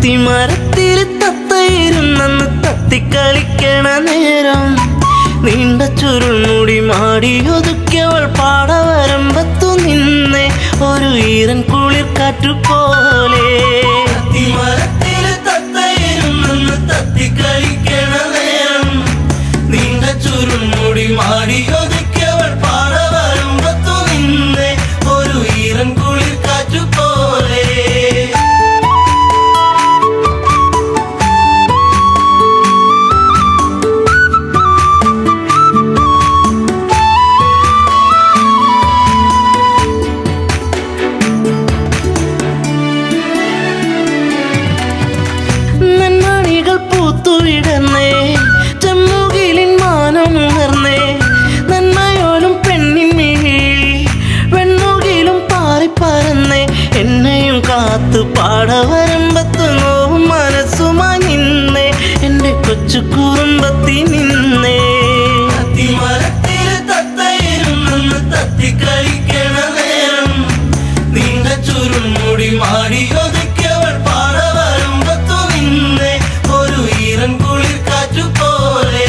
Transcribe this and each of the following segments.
അത്തിമരത്തിൽ തത്തയിരുന്നെന്ന് തത്തിക്കളിക്കണ നേരം നീണ്ട ചുരുൾമുടി മാടിയൊതുക്കിയവൾ പാടവരമ്പത്തു നിന്നെ ഒരു ഈരൻ കുളിർ കാറ്റു പോലെ അത്തിമരത്തിൽ തത്തയിരുന്നെന്ന് തത്തിക്കളിക്കണ നേരം നീണ്ട ചുരുൾമുടി മാടിയൊതുക്കിയവൾ പാടവരമ്പത്തു നിന്നെ ഒരു ഈരൻ കുളിർ കാറ്റു പോലെ നന്മണികൾ പൂത്തുവിടന്നേ ചെമ്മുകിലിൻ മാനമുണർന്നേ നന്മയോലും പെണ്ണിൻ മിഴി വെണ്ണുകിലും പാറിപ്പറന്നേ എന്നെയും കാത്തു പാടവരമ്പത്ത് നോവും മനസ്സുമായി നിന്നേ എന്റെ കൊച്ചു കുറുമ്പത്തി നിന്നേ അത്തിമരത്തില് തത്തയിരുന്നെന്ന് തത്തിക്കളിക്കണ നേരം നീണ്ട ചുരുൾമുടി മാടിയൊതുക്കിയവൾ പാടവരമ്പത്തു നിന്നെ ഒരു ഈറൻ കുളിർ കാറ്റു പോലെ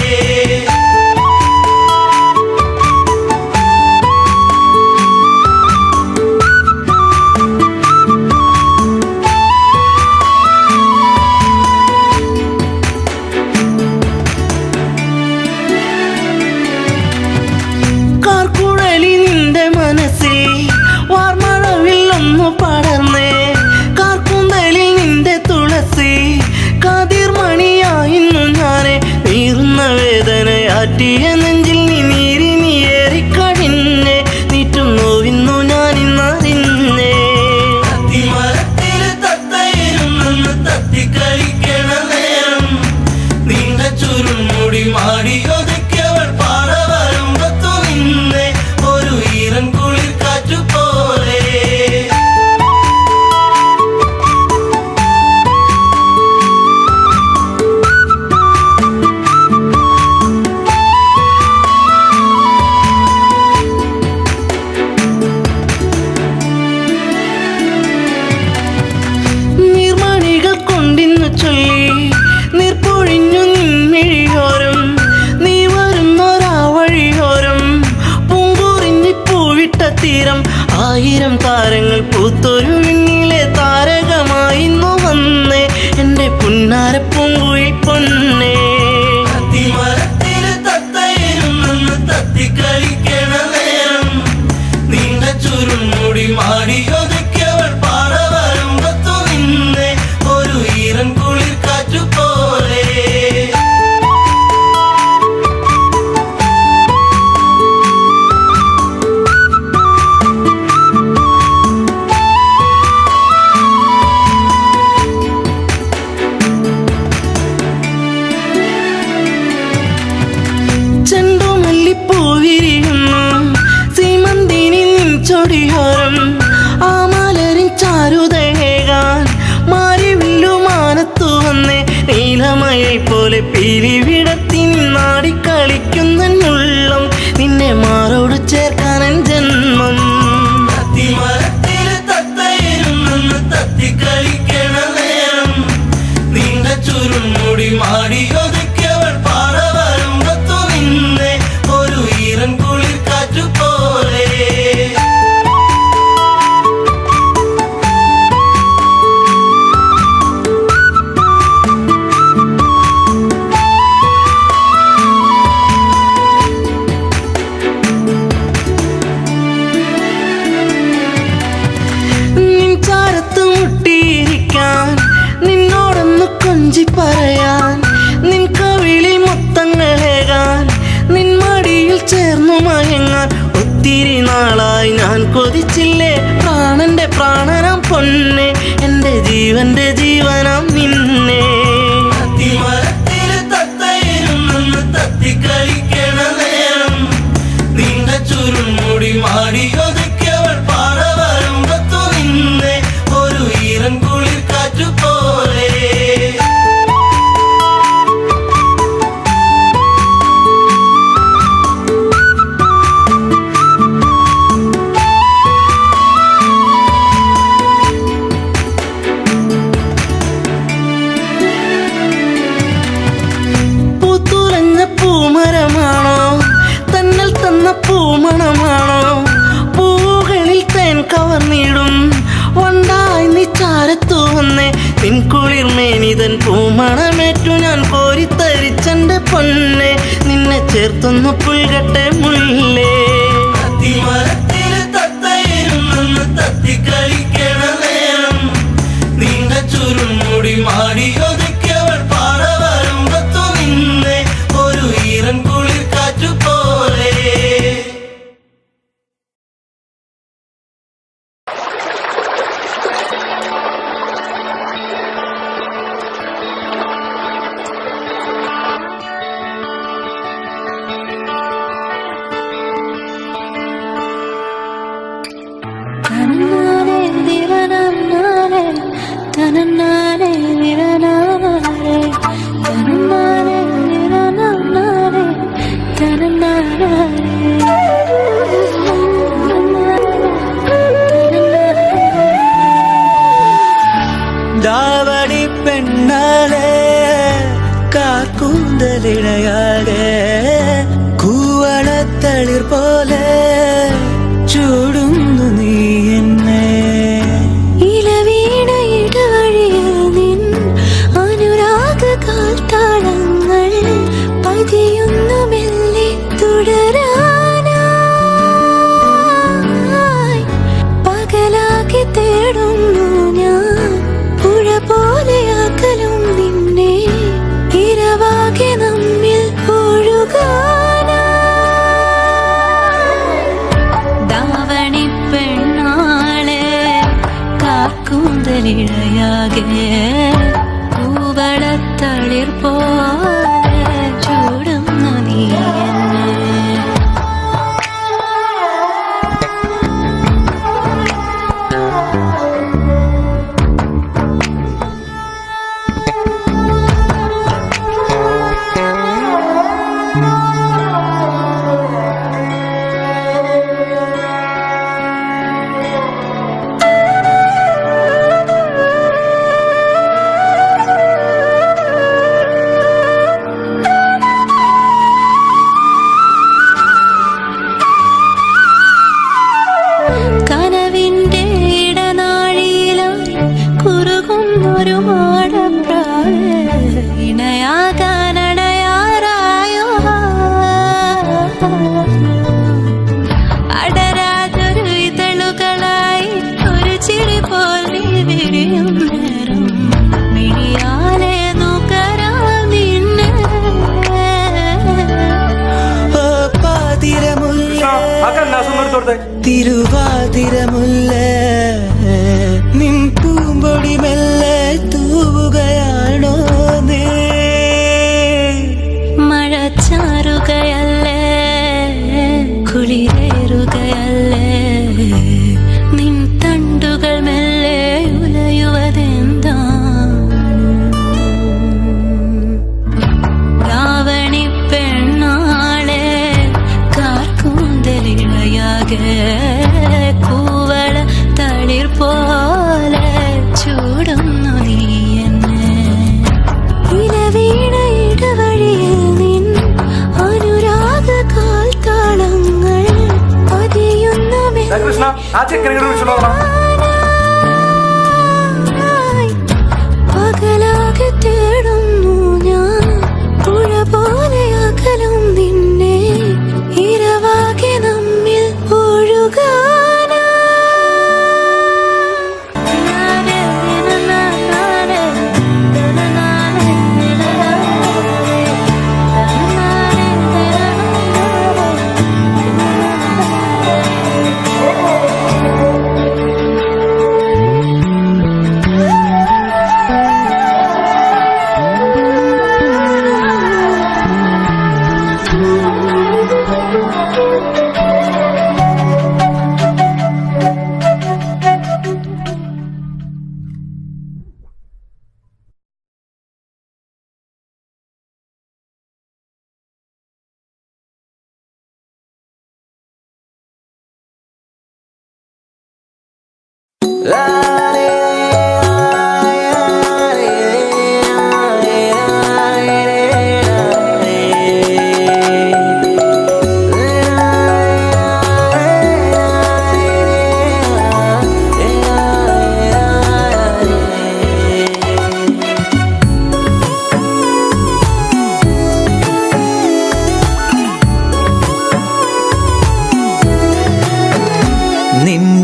കാർക്കുഴലി നിന്റെ മനസ്സിൽ വാർമഴവിൽ ഒന്ന് പടർന്നേ കാർക്കുന്തലിൽ നിന്റെ തുളസി കാതിർമണിയായിരുന്നു ഞാനെ നീറുന്ന വേദനയാറ്റിയ നെഞ്ചിൽ നീ നീരി നീയേറിക്കഴിഞ്ഞേ നീറ്റും നോവിന്നു ഞാൻ ഇന്നറിഞ്ഞേ അത്തിമരത്തില് തത്തയിരുന്നെന്ന് തത്തിക്കളിക്കണ നേരം നീണ്ട ചുരുൾമുടി മാടിയൊതുക്കിയവൾ പാടവരമ്പത്തു നിന്നെ ഒരു ഈറൻ കുളിർ കാറ്റു പോലെ നീർമണികൾ കൊണ്ടിന്നു ചൊല്ലി നീർപ്പൊഴിഞ്ഞു നിൻമിഴിയോരം നീ വരുന്നൊരാ വഴിയോരം പൂങ്കുറിഞ്ഞി പൂവിട്ട തീരം ആയിരം താരങ്ങൾ പൂത്തൊരു വിണ്ണിലെ താരകമായിന്നു വന്നേ എന്റെ പുന്നാര പൂങ്കുഴി പൊന്നേ അത്തിമരത്തില് തത്തയിരുന്നെന്ന് തത്തിക്കളിക്കണ നേരം നീണ്ട ചുരുൾമുടി മാടിയൊതുക്കിയവൾ പാടവരമ്പത്തു നിന്നെ ഒരു ഈറൻ കുളിർ കാറ്റു പോലെ ചെണ്ടുമല്ലിപ്പൂവിരിയുന്നു സീമന്തിനി നിൻ ചൊടിയോരം ആ മലരിൻ ചാരുതേകാൻ മാറിവില്ലു മാനത്തു വന്നേ നീലമയെ പോലെ പിരിവിടത്തി നിന്നാടി കളിക്കുന്നുള്ളം നിന്നെ മാറോട് ചേർക്കാനൻ ജന്മം അത്തിമരത്തില് തത്തയിരുന്നെന്ന് തത്തിക്കളിക്കണ നേരം നീണ്ട ചുരുൾമുടി മാടിയൊതുക്കിയവൾ പാടവരമ്പത്തു നിന്നെ ഒരു ഈറൻ കുളിർ കാറ്റു പോലെ നിൻ ചാരത്ത് മുട്ടിയിരിക്കാൻ നിന്നോടൊന്ന് കൊഞ്ചി പറയാൻ നിൻ കവിളിൽ മൊത്തങ്ങളേകാൻ നിൻ മടിയിൽ ചേർന്നു മയങ്ങാൻ ഒത്തിരി നാളായി ഞാൻ കൊതിച്ചില്ലേ പ്രാണന്റെ പ്രാണനാം പൊന്നെ എന്റെ ജീവന്റെ ജീവനാം നിന്നെ അത്തിമരത്തില് തത്തയിരുന്നെന്ന് തത്തിക്കളിക്കണ നേരം നീണ്ട ചുരുൾമുടി മാടിയൊതുക്കിയവൾ പാടവരമ്പത്തു നിന്നെ ഒരു ഈറൻ കുളിർ കാറ്റു പോലെ ചേർത്തൊന്നു പുൽകട്ടെ മുല്ലേ അത്തിമരത്തില് തത്തയിരുന്നെന്ന് തത്തിക്കളിക്കണ നേരം നീണ്ട ചുരുൾമുടി മാടി ഒതുക്കിയവൾ പാടവരമ്പത്തു നിന്നെ ഒരു ഈറൻ കുളിർ കാറ്റു പോലെ തനന്നാനെ ദിവനാനെ തനന്നാനെ ദിവനാനെ തനന്നാനെ ദിവനാനെ തനന്നാനെ ദാവണി പെണ്ണാലെ കാക്കൂന്തലിണയാലെ കൂവളത്തളിർ പോലെ ചൂടുന്നു നീ എന്നെ ഇലവീണ ഇടവഴിയിൽ നിൻ അനുരാഗ കാൽത്താളങ്ങൾ പതിയുന്നു മെല്ലെ തുടരാനായി പകലാക്കി തേടുന്നു ഞാൻ പുഴ പോലെ അകലും നിന്നെ ഇരവാകെ നമ്മിൽ ഒഴുകാനായി ദാവണി പെണ്ണാളെ കാക്കൂന്തലിഴയാകെ പൂവളത്തളിർ പോലെ ചൂടുന്നു നീ എന്നെ കനവിന്റെ ഇടനാഴിയിലായി കുറുകുന്നൊരു മാടപ്രാവ് ഇണയാകാനടയാറായോ അടരാതൊരു ഇതളുകളായി ഒരു ചിരി പോൽ നീ വിരിയും നേരം മിഴിയാലെ നുകരാം നിന്നെ ഓ പാതിരമുല്ല കൊടുത്തേ തിരുവാതിരമുല്ല നിൻ പൂമ്പൊടി മെല്ലെ തൂവുകയാണോ നീ മഴച്ചാറുകയല്ലേ കുളിരേറുകയല്ലേ നിൻ തണ്ടുകൾ മെല്ലെ ഉലയുവതെന്താ രാവണി പെണ്ണാളെ കാർക്കൂന്തലിഴയാകെ കൂവള തളിർ പോലെ ചൂടുന്നു നീ എന്നെ ഇലവീണ ഇടവഴിയിൽ നിൻ അനുരാഗ കാൽത്താളങ്ങൾ പതിയുന്ന കൃഷ്ണ ആ ചെക്കനെ വിളിച്ചോളാം മെല്ലായി പകലാകെ തേടുന്നു ഞാൻ പുഴ പോലെ അകലും നിന്നെ ഇരവാകെ നമ്മിൽ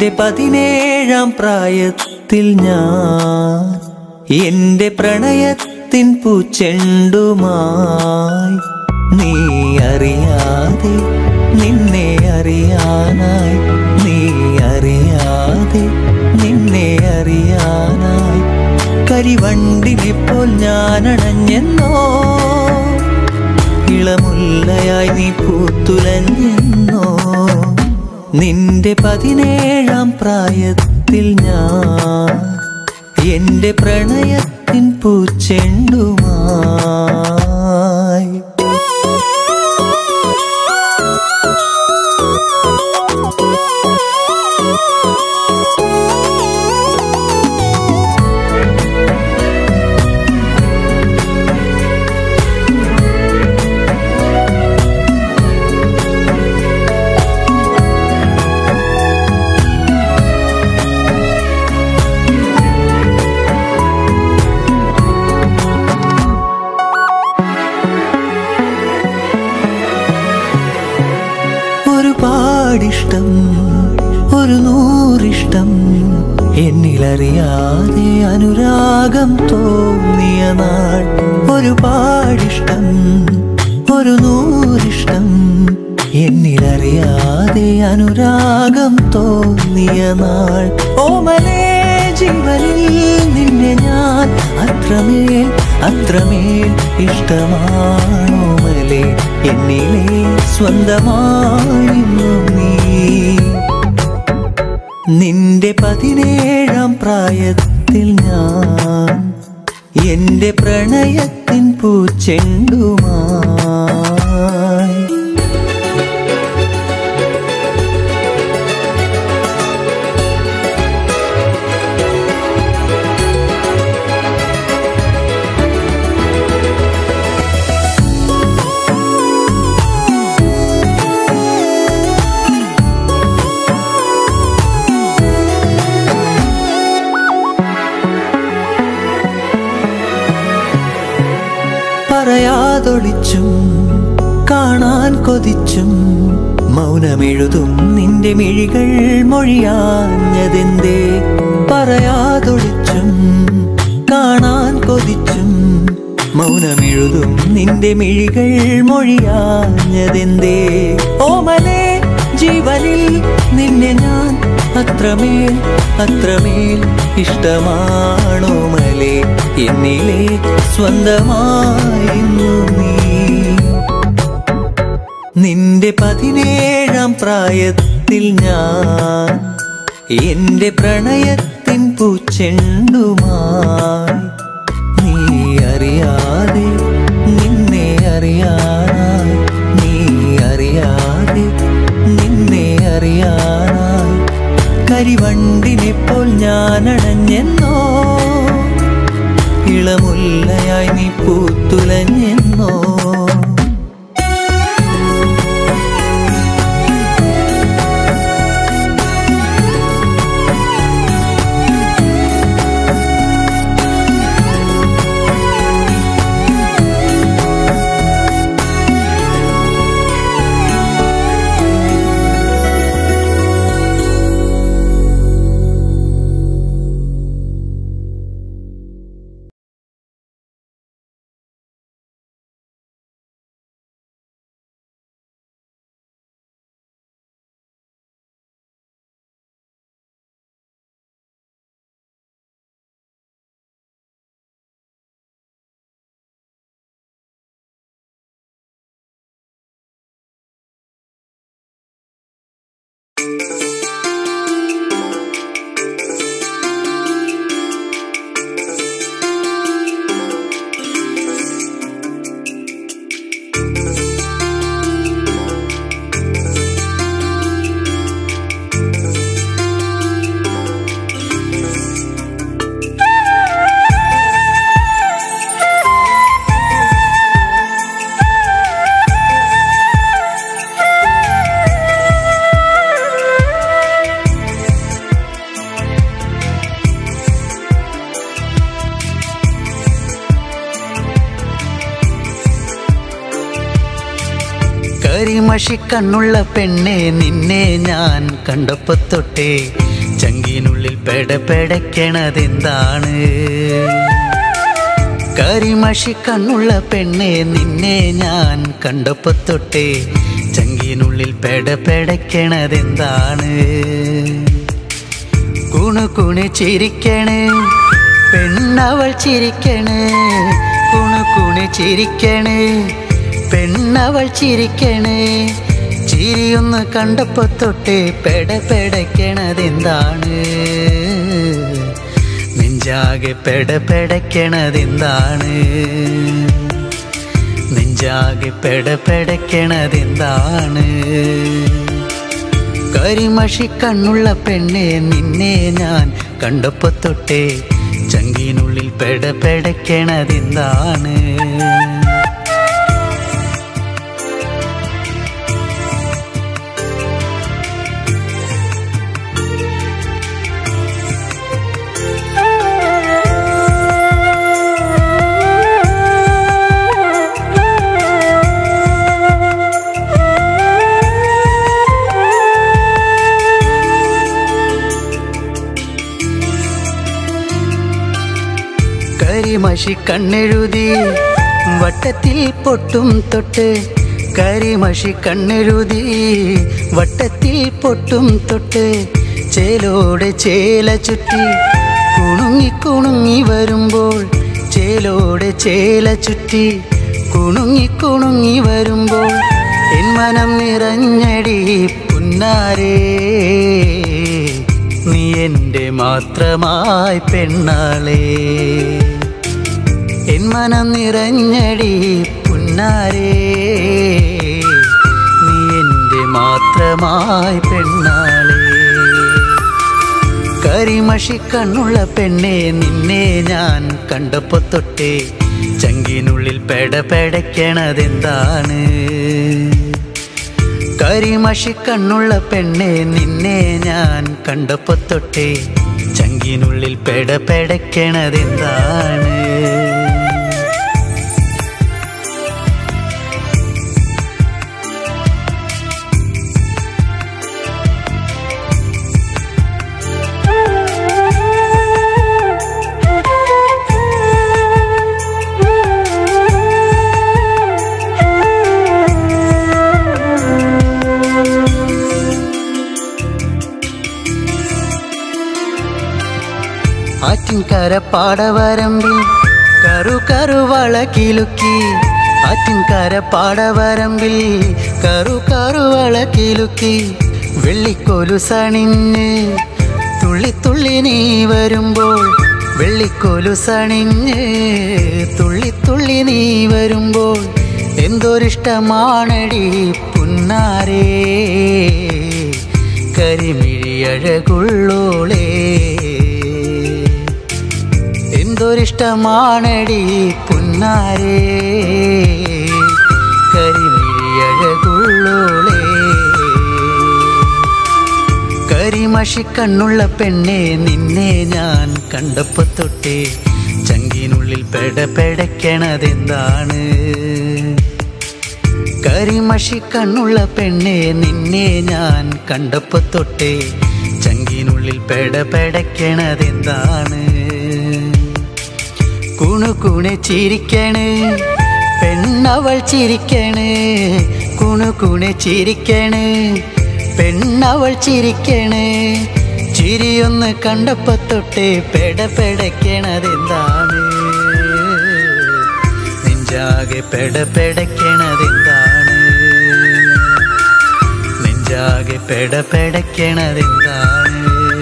നിന്റെ പതിനേഴാം പ്രായത്തിൽ ഞാൻ എന്റെ പ്രണയത്തിൻ പൂച്ചെണ്ടുമായി നീ അറിയാതെ നിന്നെ അറിയാനായി നീ അറിയാതെ നിന്നെ അറിയാനായി കരിവണ്ടിനെ പോൽ ഞാൻ അണഞ്ഞെന്നോ ഇളമുല്ലയായി നീ പൂത്തുലഞ്ഞെന്നോ നിന്റെ പതിനേഴാം പ്രായത്തിൽ ഞാൻ എന്റെ പ്രണയത്തിൻ പൂച്ചെണ്ടുമായി ഒരുപാടിഷ്ടം ഒരു നൂറിഷ്ടം എന്നിലറിയാതെ അനുരാഗം തോന്നിയ നാൾ ഒരുപാടിഷ്ടം ഒരു നൂറിഷ്ടം എന്നിലറിയാതെ അനുരാഗം തോന്നിയ നാൾ ഓമലേ ജീവനിൽ നിന്നെ ഞാൻ അത്രമേൽ അത്രമേൽ ഇഷ്ടമാണോമലേ എന്നിലെ സ്വന്തമായിരുന്നു നീ നിന്റെ പതിനേഴാം പ്രായത്തിൽ ഞാൻ എന്റെ പ്രണയത്തിൻ പൂച്ചെണ്ടുമായി പറയാതൊളിച്ചും കാണാൻ കൊതിച്ചും മൗനമെഴുതും നിന്റെ മിഴികൾ മൊഴിയാഞ്ഞതെന്തേ പറയാതൊളിച്ചും കാണാൻ കൊതിച്ചും മൗനമെഴുതും നിന്റെ മിഴികൾ മൊഴിയാഞ്ഞതെന്തേ ഓമലേ ജീവനിൽ നിന്നെ ഞാൻ അത്രമേൽ അത്രമേൽ ഇഷ്ടമാണോ മലേ എന്നിലെ സ്വന്തമായിരുന്നു നീ നിന്റെ പതിനേഴാം പ്രായത്തിൽ ഞാൻ എന്റെ പ്രണയത്തിൻ പൂച്ചെണ്ടുമായി നീ അറിയാതെ നിന്നെ അറിയാനായി നീ അറിയാതെ നിന്നെ അറിയാനായി കരിവണ്ടിനെ പോൽ ഞാൻ അണഞ്ഞെന്നോ ഇളമുല്ലയായി നീ പൂത്തുലഞ്ഞെന്നോ കരിമഷി കണ്ണുള്ള പെണ്ണെ നിന്നെ ഞാൻ കണ്ടപ്പോ തൊട്ടേ ചങ്കിനുള്ളിൽ പെടപെടയ്ക്കണതെന്താണ് കരിമഷി കണ്ണുള്ള പെണ്ണെ നിന്നെ ഞാൻ കണ്ടപ്പോ തൊട്ടേ ചങ്കിനുള്ളിൽ പെടപെടയ്ക്കണതെന്താണ് കുണു കുണു ചിരിക്കണ് പെണ്ണവൾ ചിരിക്കണ് കുണു കുണു ചിരിക്കണ് പെണ്ണവൾ ചിരിക്കണ് ചിരിയൊന്ന് കണ്ടപ്പോ തൊട്ടേ പെടപെടയ്ക്കണതെന്താണ് നെഞ്ചാകെ പെടപെടയ്ക്കണതെന്താണ് നെഞ്ചാകെ പെടപെടയ്ക്കണതെന്താണ് കരിമഷി കണ്ണുള്ള പെണ്ണെ നിന്നെ ഞാൻ കണ്ടപ്പോ തൊട്ടേ ചങ്കിനുള്ളിൽ പെടപെടയ്ക്കണതെന്താണ് കരിമഷി കണ്ണെഴുതി വട്ടത്തിൽ പൊട്ടും തൊട്ട് കരിമഷി കണ്ണെഴുതി വട്ടത്തിൽ പൊട്ടും തൊട്ട് ചേലോടെ ചേല ചുറ്റി കുണുങ്ങി കുണുങ്ങി വരുമ്പോൾ ചേലോടെ ചേല ചുറ്റി കുണുങ്ങി കുണുങ്ങി വരുമ്പോൾ എൻ മനം നിറഞ്ഞടി പുന്നാരേ നീ എൻ്റെ മാത്രമായി പെണ്ണാളേ എൻ മനം നിറഞ്ഞടി പുന്നാരേ നീ എൻ്റെ മാത്രമായി പെണ്ണാളേ കരിമഷി കണ്ണുള്ള പെണ്ണെ നിന്നെ ഞാൻ കണ്ടപ്പോ തൊട്ടേ ചങ്കിനുള്ളിൽ പെടപെടയ്ക്കണതെന്താണ് കരിമഷി കണ്ണുള്ള പെണ്ണെ നിന്നെ ഞാൻ കണ്ടപ്പോ തൊട്ടേ ചങ്കിനുള്ളിൽ പെടപെടയ്ക്കണതെന്താണ് ആറ്റിൻകര പാടവരമ്പിൽ കറു കറുവള കിലുക്കി ആറ്റിൻകര പാടവരമ്പിൽ കറു കറുവള കിലുക്കി വെള്ളിക്കോലു സണിഞ്ഞ് തുള്ളി തുള്ളി നീ വരുമ്പോൾ വെള്ളിക്കോലു സണിഞ്ഞ് തുള്ളി തുള്ളി നീ വരുമ്പോൾ എന്തൊരിഷ്ടമാണടി പുന്നാരേ കരിമിഴിയഴകുള്ളോളേ എന്തൊരിഷ്ടമാണടി പുന്നാരേ കരിമിഴിയഴകുള്ളോളേ കരിമഷി കണ്ണുള്ള പെണ്ണെ നിന്നെ ഞാൻ കണ്ടപ്പോ തൊട്ടേ ചങ്കിനുള്ളിൽ പെടപെടയ്ക്കണതെന്താണ് കരിമഷി കണ്ണുള്ള പെണ്ണെ നിന്നെ ഞാൻ കണ്ടപ്പോ തൊട്ടേ ചങ്കിനുള്ളിൽ പെടപെടയ്ക്കണതെന്താണ് കുണു കുണു ചിരിക്കണ് പെണ്ണവൾ ചിരിക്കണ് കുണു കുണു ചിരിക്കണ് പെണ്ണവൾ ചിരിക്കണ് ചിരിയൊന്ന് കണ്ടപ്പോ തൊട്ടേ പെടപെടയ്ക്കണതെന്താണ് നെഞ്ചാകെ പെടപെടയ്ക്കണതെന്താണ് നെഞ്ചാകെ പെടപെടയ്ക്കണതെന്താണ്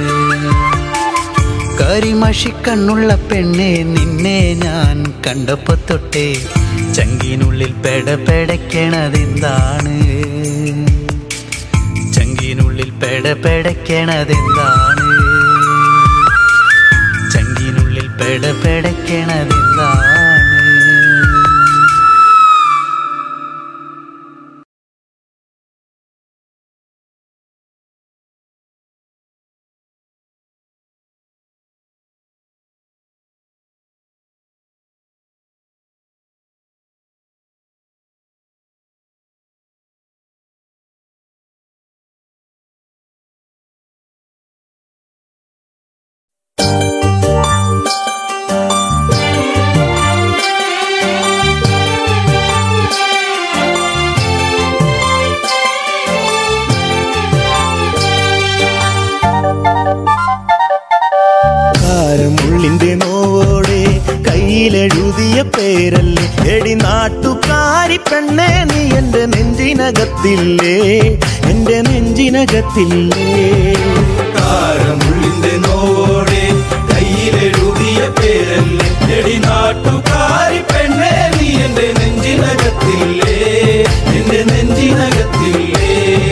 കരിമഷി കണ്ണുള്ള പെണ്ണെ നിന്നെ ഞാൻ കണ്ടപ്പോ തൊട്ടേ ചങ്കിനുള്ളിൽ പെടപെടയ്ക്കണതെന്താണ് ചങ്കിനുള്ളിൽ പെടപെടയ്ക്കണതെന്താണ് ചങ്കിനുള്ളിൽ പെടപെടയ്ക്കണതെന്താണ് കയ്യിലെഴുതിയ പേരല്ലേ എടി നാട്ടുകാരി പെണ്ണെ നീ എന്റെ നെഞ്ചിനകത്തില്ലേ എന്റെ നെഞ്ചിനകത്തില്ലേ കാരമുള്ളിന്റെ നോടെ കയ്യിലെഴുതിയ പേരല്ലേ എടി നാട്ടുകാരി പെണ്ണെ നീ എന്റെ നെഞ്ചിനകത്തില്ലേ എന്റെ നെഞ്ചിനകത്തില്ലേ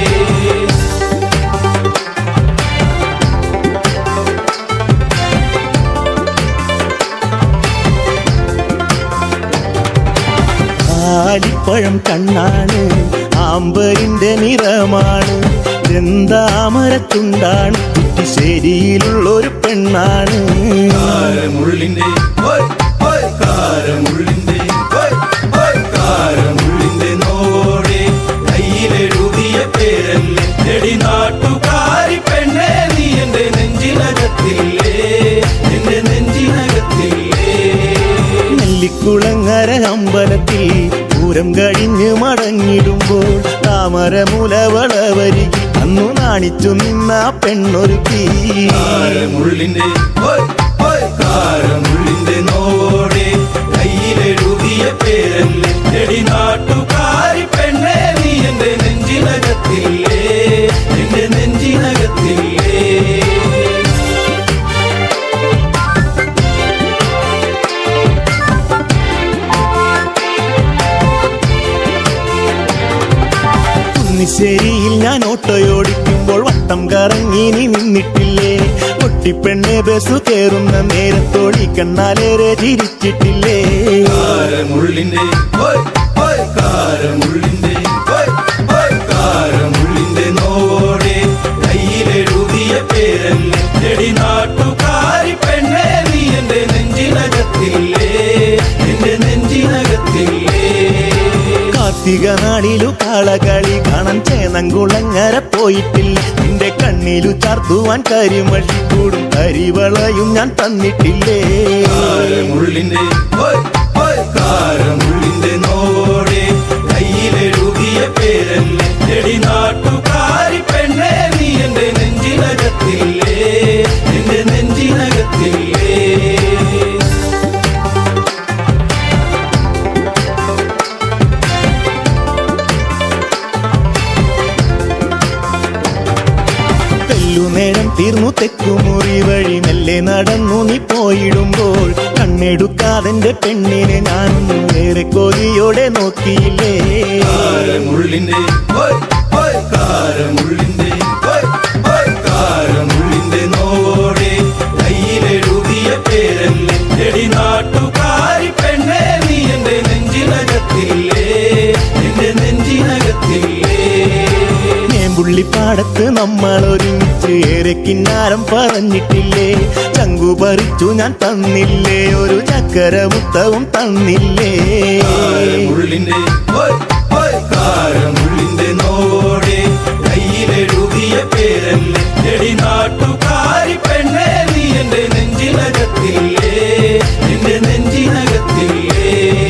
ആലിപ്പഴം കണ്ണാണ് ആമ്പരിന്റെ നിറമാണ് ചെന്താമരത്തുണ്ടാണ് കുറ്റിശ്ശേരിയിലുള്ളൊരു പെണ്ണാണ് കാരമുള്ളിന്റെ ഓയ് ഓയ് കാരമുള്ളിന്റെ ഓയ് ഓയ് കാരമുള്ളിന്റെ നോടെ കയ്യിലെഴുതിയ പേരല്ലേ എടി നാട്ടുകാരി പെണ്ണെ നീ എന്റെ നെഞ്ചിനകത്തില്ലേ എന്റെ നെഞ്ചിനകത്തില്ലേ നെല്ലിക്കുളങ്ങര അമ്പലത്തിൽ പൂരം കഴിഞ്ഞ് മടങ്ങിടുമ്പോൾ താമരമുലവളവരികിൽ അന്നു നാണിച്ചു നിന്ന പെണ്ണൊരുക്കി കാരമുള്ളിന്റെ ഓയ് ഓയ് കാരമുള്ളിന്റെ നോടെ കയ്യിലെഴുതിയ പേരല്ലേ എടി നാട്ടുകാരി പെണ്ണെ നീ എന്റെ നെഞ്ചിനകത്തില്ലേ എന്റെ നെഞ്ചിനകത്തില്ലേ കുന്നിശ്ശേരിയിൽ ഞാൻ ഓട്ടോയോടിക്കുമ്പോൾ വട്ടം കറങ്ങി നീ നിന്നിട്ടില്ലേ പൊട്ടിപ്പെണ്ണെ ബസ് കയറുന്ന നേരത്തോടി കണ്ണാലേറെ ചിരിച്ചിട്ടില്ലേ കാരമുള്ളിന്റെ ഓയ് ഓയ് കാരമുള്ളിന്റെ ഓയ് ഓയ് കാരമുള്ളിന്റെ നോടെ കയ്യിലെഴുതിയ പേരല്ലേ എടി നാട്ടുകാരി പെണ്ണെ നീ എന്റെ നെഞ്ചിനകത്തില്ലേ എന്റെ നെഞ്ചിനകത്തില്ലേ കാർത്തിക നാളിലു കാളകളി കാണാൻ ചേനങ്കുളങ്ങര പോയിട്ടില്ല നിന്റെ കണ്ണിലു ചാർത്തുവാൻ കരിമഴി കൂടും കരിവളയും ഞാൻ തന്നിട്ടില്ലേ കാരമുള്ളിന്റെ ഓയ് ഓയ് കാരമുള്ളിന്റെ നോടെ കയ്യിലെഴുതിയ പേരല്ലേ എടി നാട്ടുകാരി പെണ്ണെ നീ എന്റെ നെഞ്ചിനകത്തില്ലേ എന്റെ നെഞ്ചിനകത്തില്ലേ തെല്ലുനേരം തീർന്നു തെക്കുമുറി വഴി മെല്ലെ നടന്നു നീ പോയിടുമ്പോൾ കണ്ണെടുക്കാതെന്റെ പെണ്ണിനെ ഞാനൊന്നും ഏറെ കൊതിയോടെ നോക്കിയില്ലേ കാരമുള്ളിന്റെ ഓയ് ഓയ് കാരമുള്ളിന്റെ ഓയ് ഓയ് കാരമുള്ളിന്റെ നോടെ കയ്യിലെഴുതിയ പേരല്ലേ എടി നാട്ടുകാരി പെണ്ണെ നീ എന്റെ നെഞ്ചിനകത്തില്ലേ എന്റെ നെഞ്ചിനകത്തില്ലേ പുള്ളിപ്പാടത്ത് നമ്മൾ ഒരുമിച്ച് ഏറെ കിന്നാരം പറഞ്ഞിട്ടില്ലേ ചങ്കു പറിച്ചു ഞാൻ തന്നില്ലേ ഒരു ചക്കര മുത്തവും തന്നില്ലേ കാരമുള്ളിന്റെ ഓയ് ഓയ് കാരമുള്ളിന്റെ നോടെ കയ്യിലെഴുതിയ പേരല്ലേ എടി നാട്ടുകാരി പെണ്ണെ നീ എന്റെ നെഞ്ചിനകത്തില്ലേ എന്റെ നെഞ്ചിനകത്തില്ലേ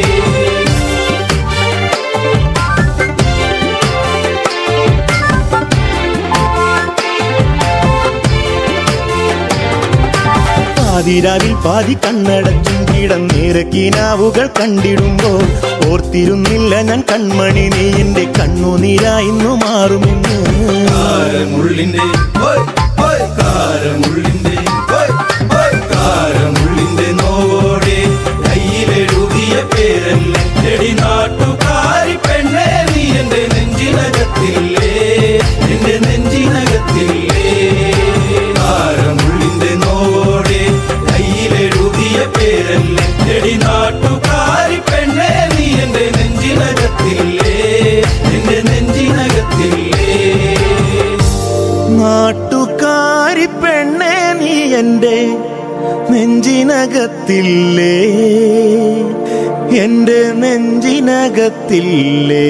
പാതിരാവിൽ പാതി കണ്ണടച്ചും കിടന്നേറെ കിനാവുകൾ കണ്ടിടുമ്പോൾ ഓർത്തിരുന്നില്ല ഞാൻ കൺമണി നീ എന്റെ കണ്ണുനീരായിന്നു മാറുമെന്ന് കാരമുള്ളിന്റെ ഓയ് ഓയ് കാരമുള്ളിന്റെ ഓയ് ഓയ് കാരമുള്ളിന്റെ നോടെ കയ്യിലെഴുതിയ പേരല്ലേ എടി നാട്ടുകാരി പെണ്ണെ നീ എന്റെ നെഞ്ചിനകത്തില്ലേ എന്റെ നെഞ്ചിനകത്തില്ലേ കാരമുള്ളിന്റെ നോടെ കയ്യിലെഴുതിയ പേരല്ലേ എടി നാട്ടുകാരി പെണ്ണെ നീ എന്റെ നെഞ്ചിനകത്തില്ലേ എന്റെ നെഞ്ചിനകത്തില്ലേ നാട്ടുകാരി പെണ്ണെ നീ എന്റെ നെഞ്ചിനകത്തില്ലേ എന്റെ നെഞ്ചിനകത്തില്ലേ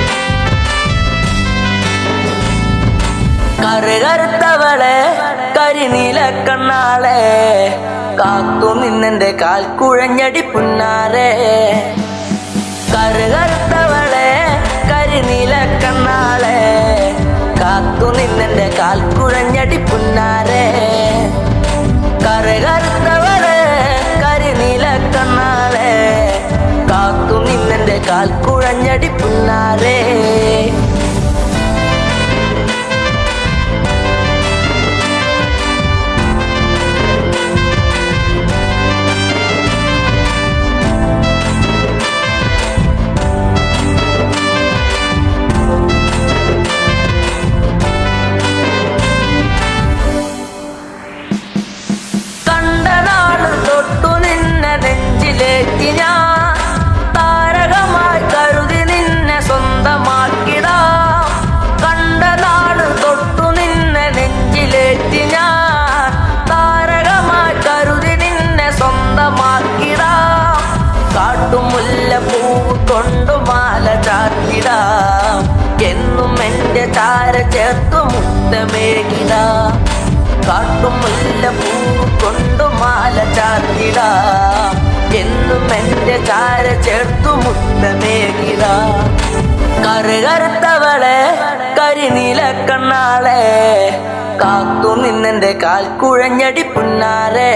കറുകറുത്തവളെ കൈ കരിനീല കണ്ണാളെ കാത്തു നിന്നെന്റെ കാൽ കുഴഞ്ഞടി പുന്നാരെ കറുകറുത്തവളെ കരിനീല കണ്ണാളെ കാത്തു നിന്നെന്റെ കാൽ കുഴഞ്ഞടി പുന്നാരെ കറുകറുത്തവളെ കരിനീല കണ്ണാളെ കാത്തു നിന്നെന്റെ കാൽ കുഴഞ്ഞടി പുന്നാരെ കണ്ട നാള് തൊട്ടു നിന്നെ നെഞ്ചിലേറ്റി ഞാൻ താരകമായി കരുതി നിന്നെ സ്വന്തമാക്കിടാം കണ്ട നാള് തൊട്ടു നിന്നെ നെഞ്ചിലേറ്റി ഞാൻ താരകമായി കരുതി നിന്നെ സ്വന്തമാക്കിടാം കാട്ടുമുല്ല പൂവ് കൊണ്ടു മാല ചാത്തിടാം എന്നും എന്റെ താര ചേർത്തു മുത്തമേകിടാം കാട്ടുമുല്ല പൂവ് കൊണ്ടു മാല ചാത്തിടാം എന്നും എന്റെ ചാര ചേർത്തു മുത്തമേകിടാം കറുകറുത്തവളെ കരിനീല കണ്ണാളെ കാത്തു നിന്നെന്റെ കാൽ കുഴഞ്ഞടി പുന്നാരെ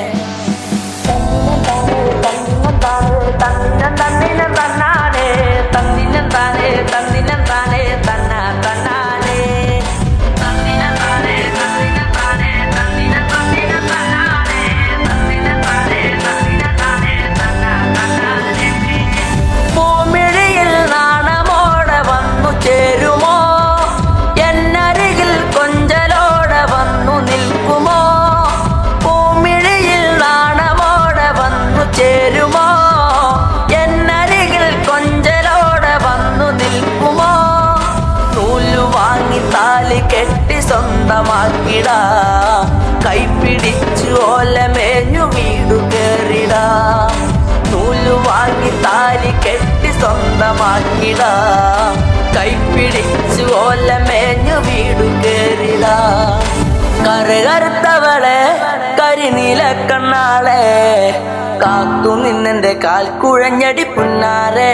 തന്നിനം തന്നാനെ തന്നിനം താനെ തന്നിനം താനെ തന്ന തന്നാനെ തന്നിനം താനെ തന്നിനം താനെ തന്നിനം തന്നിനം തന്നാനെ തന്നിനം താനെ തന്നിനം താനെ തന്ന തന്നാനെ പൂമിഴിയിൽ നാണമോടെ വന്നു ചേരുമോ എന്നരികിൽ കൊഞ്ചലോടെ വന്നു നിൽക്കുമോ പൂമിഴിയിൽ നാണമോടെ വന്നു ചേരുമോ എന്നരികിൽ കൊഞ്ചലോടെ വന്നു നിൽക്കുമോ നൂലു വാങ്ങി താലി കെട്ടി സ്വന്തമാക്കിടാ കൈപ്പിടിച്ചു ഓലമേഞ്ഞു വീടു കേറിടാ നൂലു വാങ്ങി താലി കെട്ടി സ്വന്തമാക്കിടാ കൈപ്പിടിച്ചു ഓലമേഞ്ഞു വീടു കേറിടാ കറുകറുത്തവളെ കരിനീല കണ്ണാളെ കാത്തു നിന്നെന്റെ കാൽ കുഴഞ്ഞടി പുന്നാരെ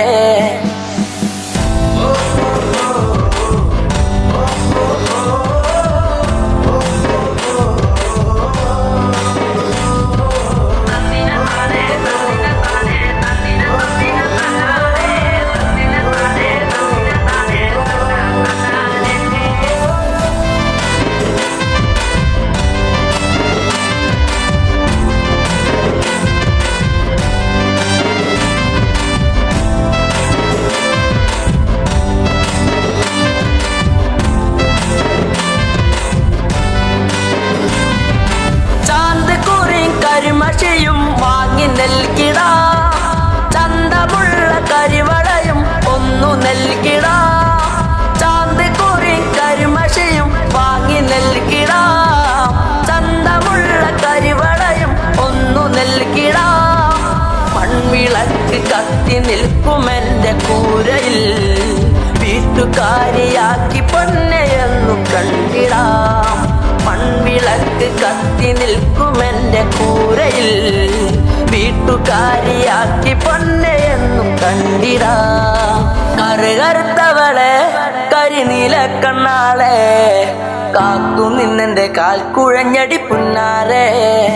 ചാന്ത് കുറിയും കരിമഷിയും വാങ്ങി നൽകിട ചന്തമുള്ള കരിവളയും ഒന്നു നൽകിട ചാന്ത് കുറിയും കരിമഷിയും വാങ്ങി നൽകിട ചന്തമുള്ള കരിവളയും ഒന്നു നൽകിട മൺവിളക്ക് കത്തി നിൽക്കുമെന്റെ കൂരയിൽ വീട്ടുകാരിയാക്കി പൊന്നെയെന്നു കണ്ടിടാം മൺവിളക്ക് കത്തി നിൽക്കുമെന്റെ കൂരയിൽ വീട്ടുകാരിയാക്കി പൊന്നെയെന്നു കണ്ടിടാം കറുകറുത്തവളെ കരിനീല കണ്ണാളെ കാത്തു നിന്നെന്റെ കാൽ കുഴഞ്ഞടി പുന്നാരെ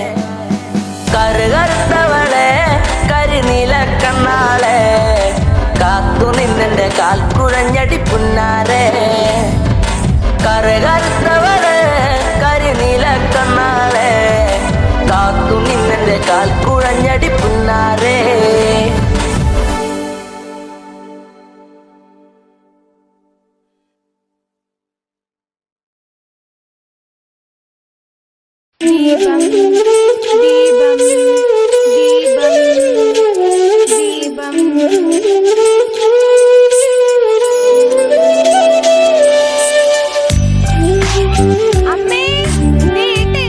കറുകറുത്തവളെ കരിനീല കണ്ണാളെ കാത്തു നിന്നെന്റെ കാൽ കുഴഞ്ഞടി പുന്നാരെ കറുകറുത്തവളെ കരിനീല കണ്ണാളെ കാത്തു നിന്നെന്റെ കാൽ കുഴഞ്ഞടി പുന്നാരെ ദീപം ദീപം ദീപം ദീപം അമ്മേ നീട്ട്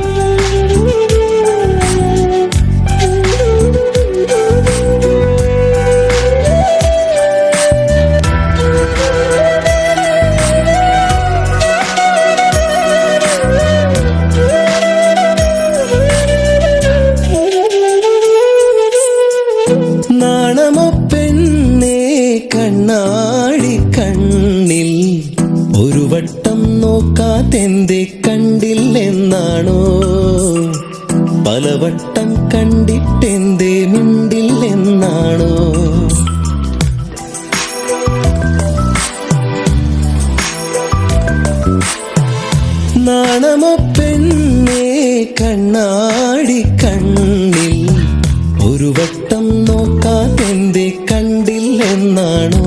കണ്ണാടി കണ്ണിൽ ഒരു വട്ടം നോക്കാത്തെന്തേ കണ്ടില്ലെന്നാണോ പലവട്ടം കണ്ടിട്ടെന്തേ മിണ്ടില്ലെന്നാണോ നാണമോ പെണ്ണേ കണ്ണാടി കണ്ണിൽ ഒരു വട്ടം നോക്കാതെന്തേ കണ്ടില്ലെന്നാണോ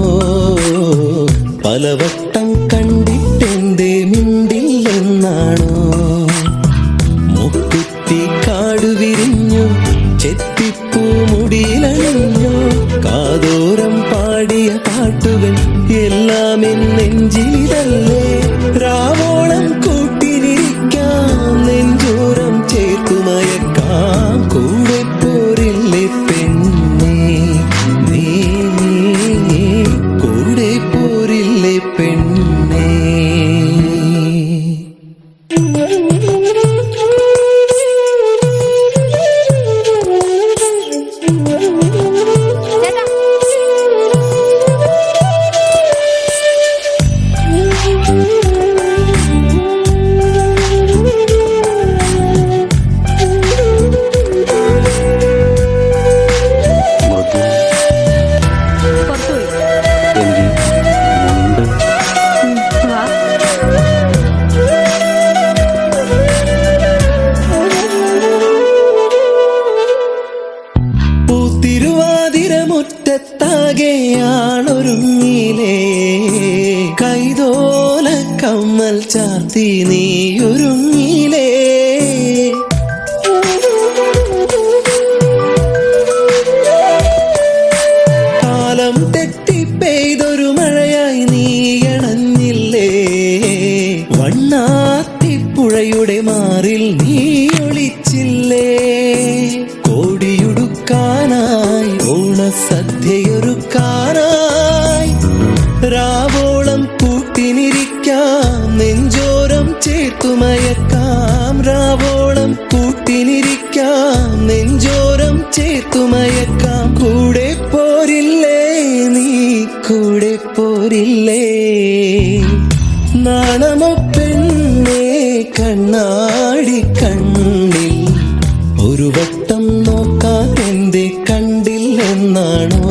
പലവട്ടം കണ്ടിട്ടെന്തേ മിണ്ടില്ലെന്നാണോ മുക്കുത്തി കാട് വിരിഞ്ഞു ചെത്തിപ്പൂ മുടിയിലണിഞ്ഞു കാതോരം പാടിയ പാട്ടുകൾ എല്ലാം എൻ നെഞ്ചിലിതല്ലേ രാവോളം കൂട്ടിനിരിക്കാം നെഞ്ചോരം ചേർത്തുമയക്കാം കൂടെ പോരില്ലേ പെണ്ണേ നീ കൂടെ പോരില്ലേ പെണ്ണേ ചേട്ടാ പുറത്തുപോയി വാ പൂത്തിരുവാതിര മുറ്റത്താകെയാണൊരുങ്ങിലേ കൈതോല കമ്മൽ ചാർത്തി നീയൊരുങ്ങിലേ കാലം തെറ്റി പെയ്തൊരു മഴയായി നീയണഞ്ഞില്ലേ വണ്ണാത്തിപ്പുഴയുടെ മാറിൽ നീ ഒളിച്ചില്ലേ കോടിയുടുക്കാനായി ഓണസദ്യയൊരുക്കാനായി രാവോളം കൂട്ടിനിരിക്കാം നെഞ്ചോരം ചേർത്തുമയക്കാം രാവോളം കൂട്ടിനിരിക്കാം നെഞ്ചോരം ചേർത്തുമയക്കാം കൂടെ പോരില്ലേ നീ കൂടെ പോരില്ലേ നാണമോ പെണ്ണേ കണ്ണാടി കണ്ണിൽ ഒരു വട്ടം നോക്കാതെന്തേ കണ്ടില്ലെന്നാണോ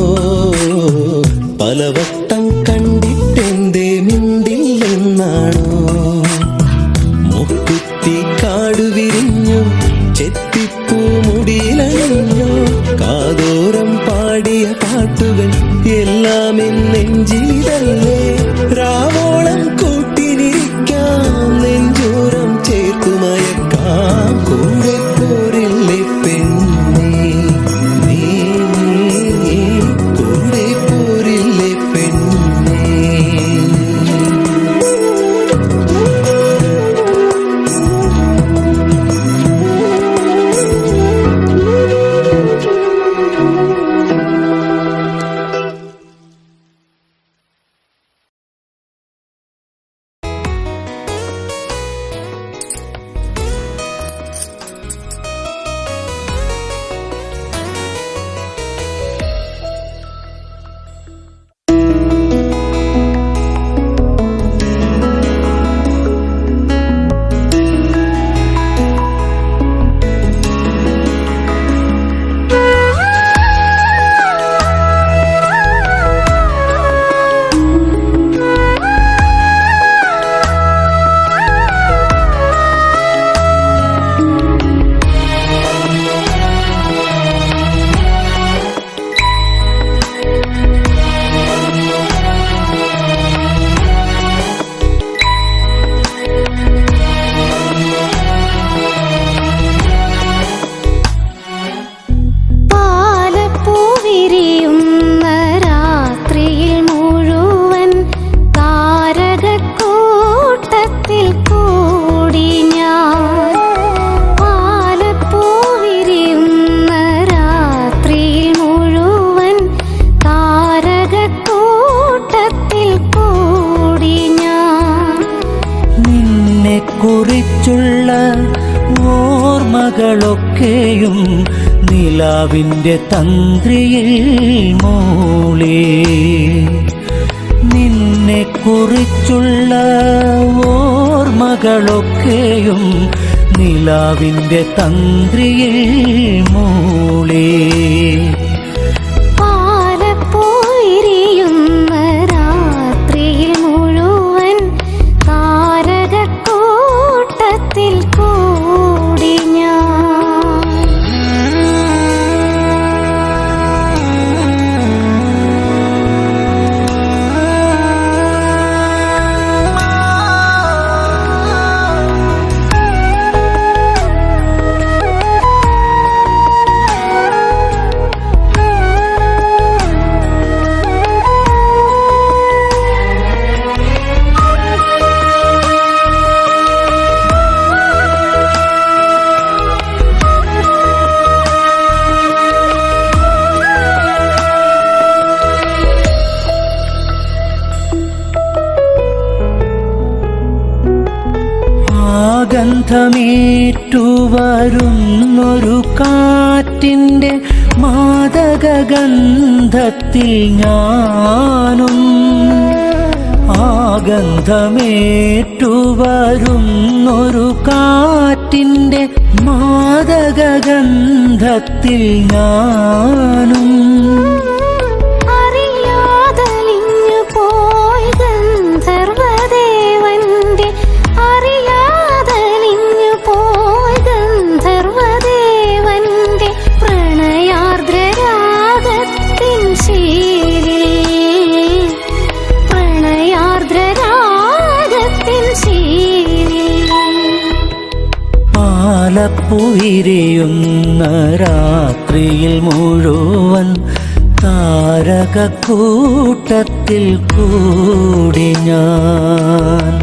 പലവട്ടം കണ്ടിട്ടെന്തേ മിണ്ടില്ലെന്നാണോ മുക്കുത്തി കാട് വിരിഞ്ഞു ചെത്തിപ്പൂ മുടിയിലണിഞ്ഞു കാതോരം പാടിയ പാട്ടുകൾ എല്ലാം എൻ നെഞ്ചിലിതല്ലേ രാവോളം കൂട്ടിനിരിക്കാം നെഞ്ചോരം ചേർത്തുമയക്കാം കൂടെ പോരില്ലേ പെണ്ണേ നീ കൂടെ പോരില്ലേ പെണ്ണേ പാലപ്പൂ വിരിയുന്ന രാത്രിയിൽ മുഴുവൻ താരകക്കൂട്ടത്തിൽ കൂടി ഞാൻ പാലപ്പൂ വിരിയുന്ന രാത്രിയിൽ മുഴുവൻ താരകക്കൂട്ടത്തിൽ കൂടി ഞാൻ നിന്നെ കുറിച്ചുള്ള ഓർമ്മകളൊക്കെയും നിലാവിൻ്റെ തന്ത്രിയിൽ മൂളി നീ നിന്നെ കുറിച്ചുള്ള ഓർമ്മകളൊക്കെയും നിലാവിൻ്റെ തന്ത്രിയിൽ മൂളി പാലപ്പോയിരിയുന്ന രാത്രിയിൽ മുഴുവൻ താരകക്കൂട്ടത്തിൽ കൂടി ഞാൻ ആഗന്ധമേറ്റുവരുന്നൊരു കാറ്റിൻ്റെ മാദകഗന്ധത്തിൽ ഞാനും ആഗന്ധമേറ്റുവരുന്നൊരു കാറ്റിൻ്റെ മാദകഗന്ധത്തിൽ ഞാനും അറിയാതലിഞ്ഞു പോയി ഗന്ധർവദേവന്റെ അറിയാതലിഞ്ഞു പോയി ഗന്ധർവദേവന്റെ പ്രണയാർദ്രരാഗത്തിൻ ശീലിൽ പ്രണയാർദ്രരാഗത്തിൻ ശീലിൽ പാലപ്പുവിരിയുന്ന രാത്രിയിൽ മുഴുവൻ താരകക്കൂട്ടത്തിൽ കൂടി ഞാൻ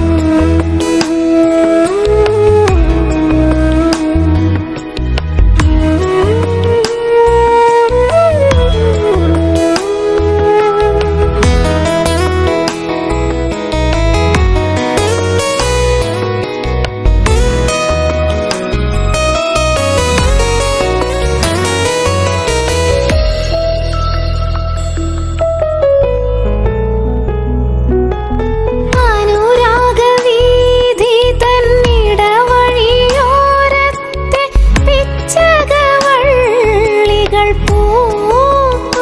അനുരാഗവീഥി തന്നിടവഴിയോരത്തെ പിച്ചകവള്ളികൾ പൂത്തു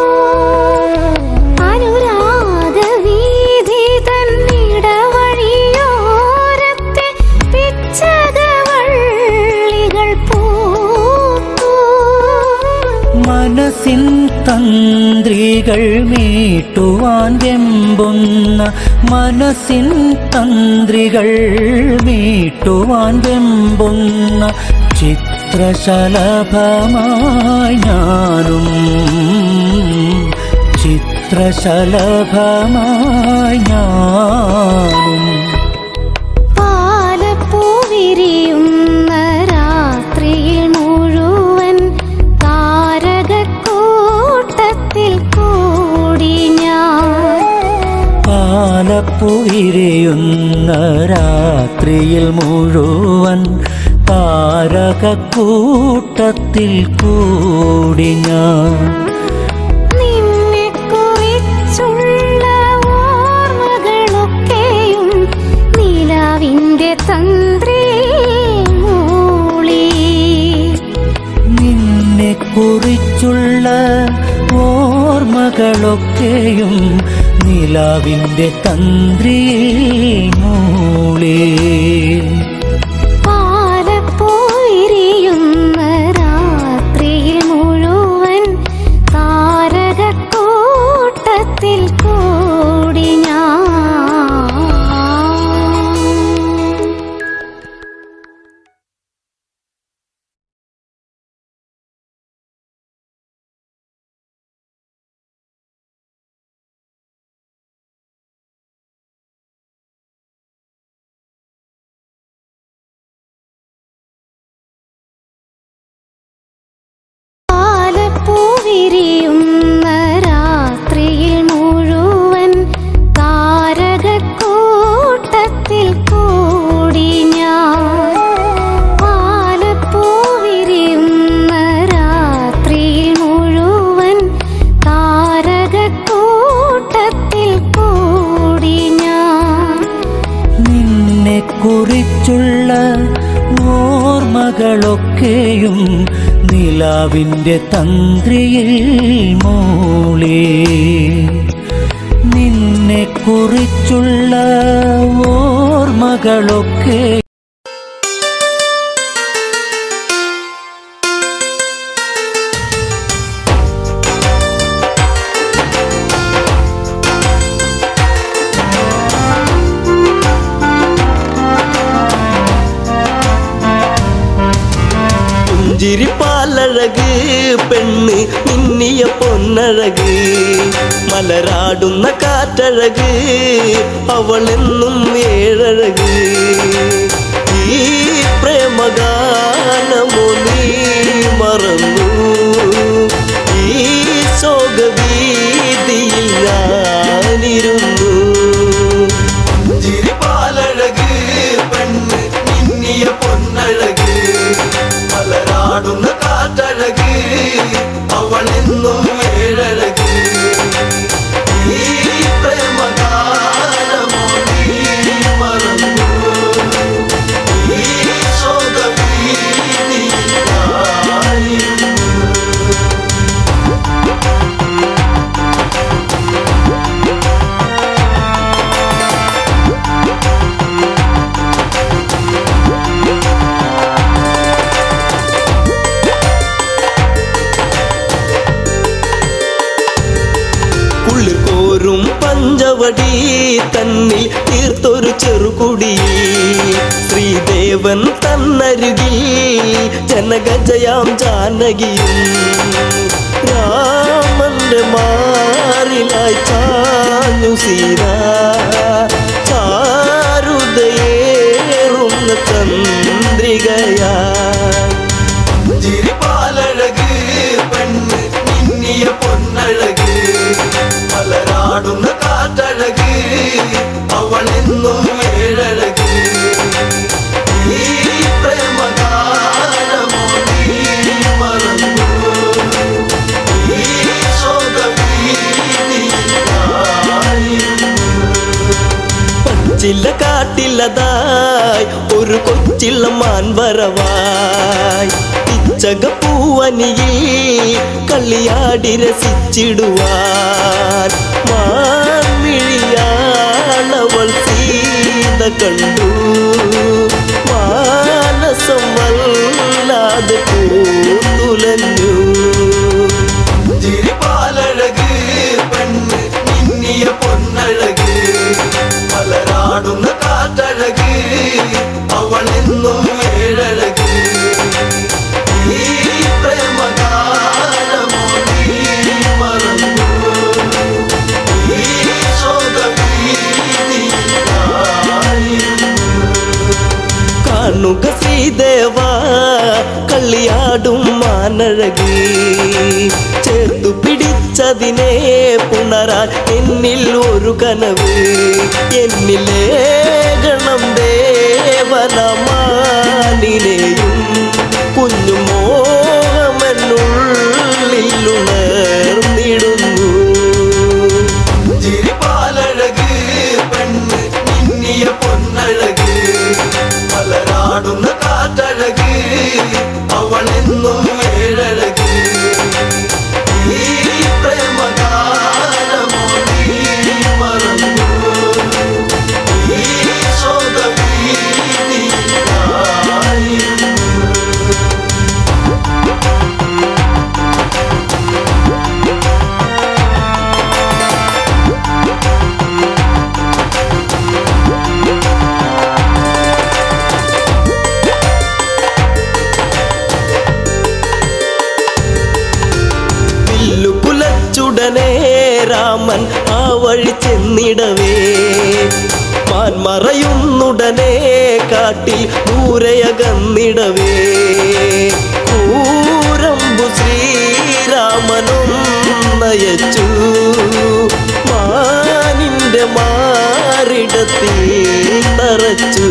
അനുരാഗവീഥി തന്നിടവഴിയോരത്തെ പിച്ചകവള്ളികൾ പൂത്തു മനസ്സിൻ തന്ത്രികൾ മീട്ടുവാൻ വെമ്പുന്ന മനസ്സിൻ തന്ത്രികൾ മീട്ടുവാൻ വെമ്പുന്ന ചിത്രശലഭമായി ഞാനും ചിത്രശലഭമായി ഞാനും പാലപ്പൂവിരിയുന്ന രാത്രിയിൽ മുഴുവൻ താരകക്കൂട്ടത്തിൽ കൂടി ഞാൻ പാലപ്പുവിരിയുന്ന രാത്രിയിൽ മുഴുവൻ താരകക്കൂട്ടത്തിൽ കൂടി ഞാൻ നിന്നെ കുറിച്ചുള്ള ഓർമ്മകളൊക്കെയും നിലാവിന്റെ തന്ത്രി മൂളി നിന്നെ കുറിച്ചുള്ള ഓർമ്മകളൊക്കെയും നിലാവിൻ്റെ തന്ത്രിയിൽ മൂളി പാലപ്പോയിരിയുന്ന രാത്രിയിൽ മുഴുവൻ താരകക്കൂട്ടത്തിൽ കൂടി കുറിച്ചുള്ള ഓർമ്മകളൊക്കെയും നിലാവിൻ്റെ തന്ത്രിയിൽ മൂളി നിന്നെ കുറിച്ചുള്ള ഓർമ്മകളൊക്കെ പുഞ്ചിരി പാലഴക് പെണ്ണ് മിന്നിയ പൊന്നഴക് മലരാടുന്ന കാറ്റഴക് അവളെന്നും ഏഴഴക് ഈ പ്രേമഗാനമോ നീ മറന്നു ഈ ശോകവീതിയിൽ ഞാനിരുന്നു ചിരിപ്പാലഴക് പെണ്ണ് മിന്നിയ പൊന്നഴക് മലരാടുന്ന കാറ്റഴക് അവളെന്നും ഏഴഴക് ഈ പ്രേമഗാനമോ നീ മറന്നു ഈ ശോകവീതിയിൽ ഞാനിരുന്നു. ഉള്ളിൽ കോരും പഞ്ചവടി തന്നിൽ തീർത്തൊരു ചെറുകുടി ശ്രീദേവൻ തന്നരുകിൽ ജനഗജയാം ജാനകിയും രാമന്റെ മാറിലായി ചാഞ്ഞു സീത ചാരുതയേറുന്ന ചന്ദ്രികയാ ചിരിപ്പാലഴക് പെണ്ണ് മിന്നിയ പൊന്നഴക് മലരാടുന്ന കാറ്റഴക് അവളെന്നും ഏഴഴക് ഈ പ്രേമഗാനമോ നീ മറന്നു ഈ ശോകവീതിയിൽ ഞാനിരുന്നു. പച്ചില കാട്ടിലതായി ഒരു കൊച്ചില്ല മാൻവരവായി പിച്ചക പൂവനിയിൽ കളിയാടി രസിച്ചിടുവാൻ മാൻമിഴിയാണവൾ സീത കണ്ടു മാനസം വല്ലാതെ പൂത്തുലഞ്ഞു ചിരിപ്പാലഴക് പെണ്ണ് മിന്നിയ പൊന്നഴക് മലരാടുന്ന കാറ്റഴക് അവളെന്നും ഏഴഴക് ഈ പ്രേമഗാനമോ നീ മറന്നു ഈ ശോകവീതിയിൽ ഞാനിരുന്നു. കാണുക ശ്രീദേവ കളിയാടും മാനഴകി ചേർത്തു പിടിച്ചതിനെ പുണരാൻ എന്നിൽ ഒരു കനവ് എന്നിലെ ഗണം ദേവനമാനിനെയും കുഞ്ഞു മോഹമെന്നുള്ളിൽ ഉണർന്നിടുന്നു ചിരിപ്പാലഴക് പെണ്ണ് മിന്നിയ പൊന്നഴക് മലരാടുന്ന കാറ്റഴക് അവളെന്നും ഏഴഴക് ഈ പ്രേമഗാനമോ നീ മറന്നു ഈ ശോകവീതിയിൽ ഞാനിരുന്നു. വില്ലു കുലച്ചുടനെ രാമൻ ആ വഴി ചെന്നിടവേ മാൻ മറയുന്നുടനെ കാട്ടിൽ ദൂരയകന്നിടവേ കൂരമ്പു ശ്രീരാമനും നയച്ചു മാനിന്റെ മാറിടത്തിൽ തറച്ചു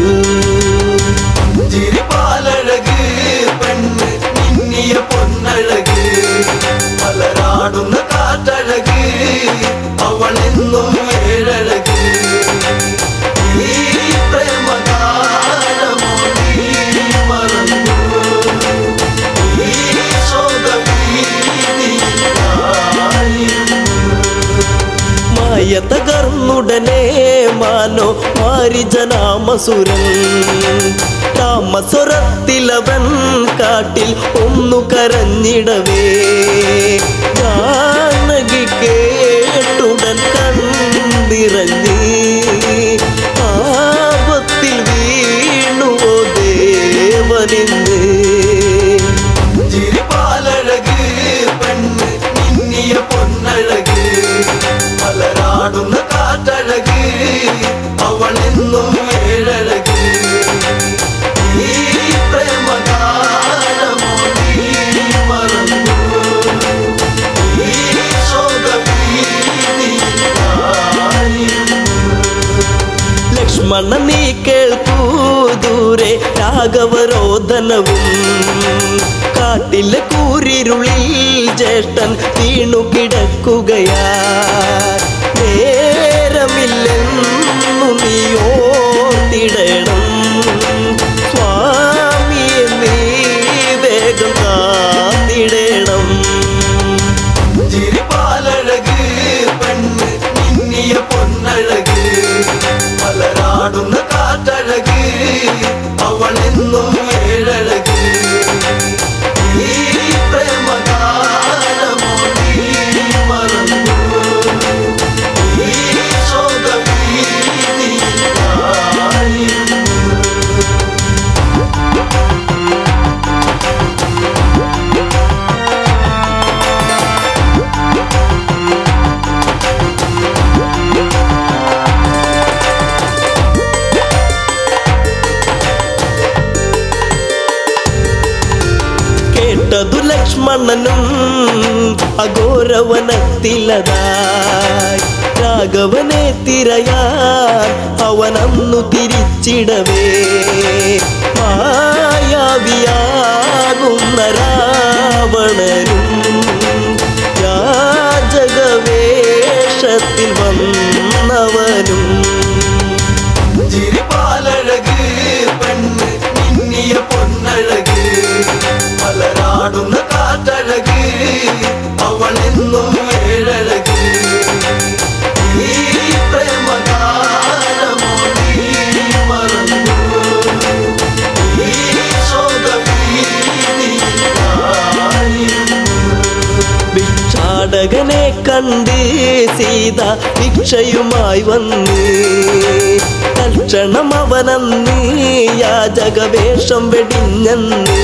ചിരിപ്പാലഴക് പെണ്ണ് മിന്നിയ പൊന്നഴക് മലരാടുന്ന കാറ്റഴക് അവളെന്നും ഏഴഴക് ഈ പ്രേമഗാനമോ ഞാനോ മാരിജനാമസുരൻ താമസ്വരത്തിലവൻ കാട്ടിൽ ഒന്നു കരഞ്ഞിടവേ ജാനകി കേട്ടുടൻ കണ്ടിറങ്ങി ആപത്തിൽ വീണുവോ ദേവനിന്ന് ചിരിപ്പാലഴക് പെണ്ണ് മിന്നിയ പൊന്നഴക് മലരാടുന്ന കാറ്റഴക് അവളെന്നും ഏഴഴക് ഈ പ്രേമകാലമോ നീ മറന്നു ഈ ശോകഭീതിയായിരുന്നു ലക്ഷ്മണ നീ കേൾക്കൂ ദൂരെ രാഘവരോധനവും കാട്ടിലെ കൂരിരുളിൽ ജ്യേഷ്ഠൻ വീണു കിടക്കുകയാ നേരമില്ലെന്നു നീ ഓർത്തിടണം സ്വാമിയെ നീ വേഗം കാത്തിടണം ചിരിപ്പാലഴക് പെണ്ണ് മിന്നിയ പൊന്നഴക് മലരാടുന്ന കാറ്റഴക് അവളെന്നും ഏഴഴക് ഈ പ്രേമകാലമോ നീ മറന്നു ഈ ശോകഭീതിയായിരുന്നു കേട്ടതു ലക്ഷ്മണനും അഘോരവനത്തിലതായി രാഘവനെ തിരയാൻ അവനന്നു തിരിച്ചിടവേ മായാവിയാകുന്ന രാവണനും യാചകവേഷത്തിൽ വന്നവനും ചിരിപ്പാലഴക് പെണ്ണ് മിന്നിയ പൊന്നഴക് മലരാടുന്ന കാറ്റഴക് അവളെന്നും ഏഴഴക് ഈ പ്രേമകാലമോ നീ മറന്നു ഈ ശോകഭീതിയായിരുന്നു ഭിക്ഷാടകനെ കണ്ട് സീത ഭിക്ഷയുമായി വന്ന് തൽക്ഷണം അവനന്ന് യാചകവേഷം വെടിഞ്ഞന്ന്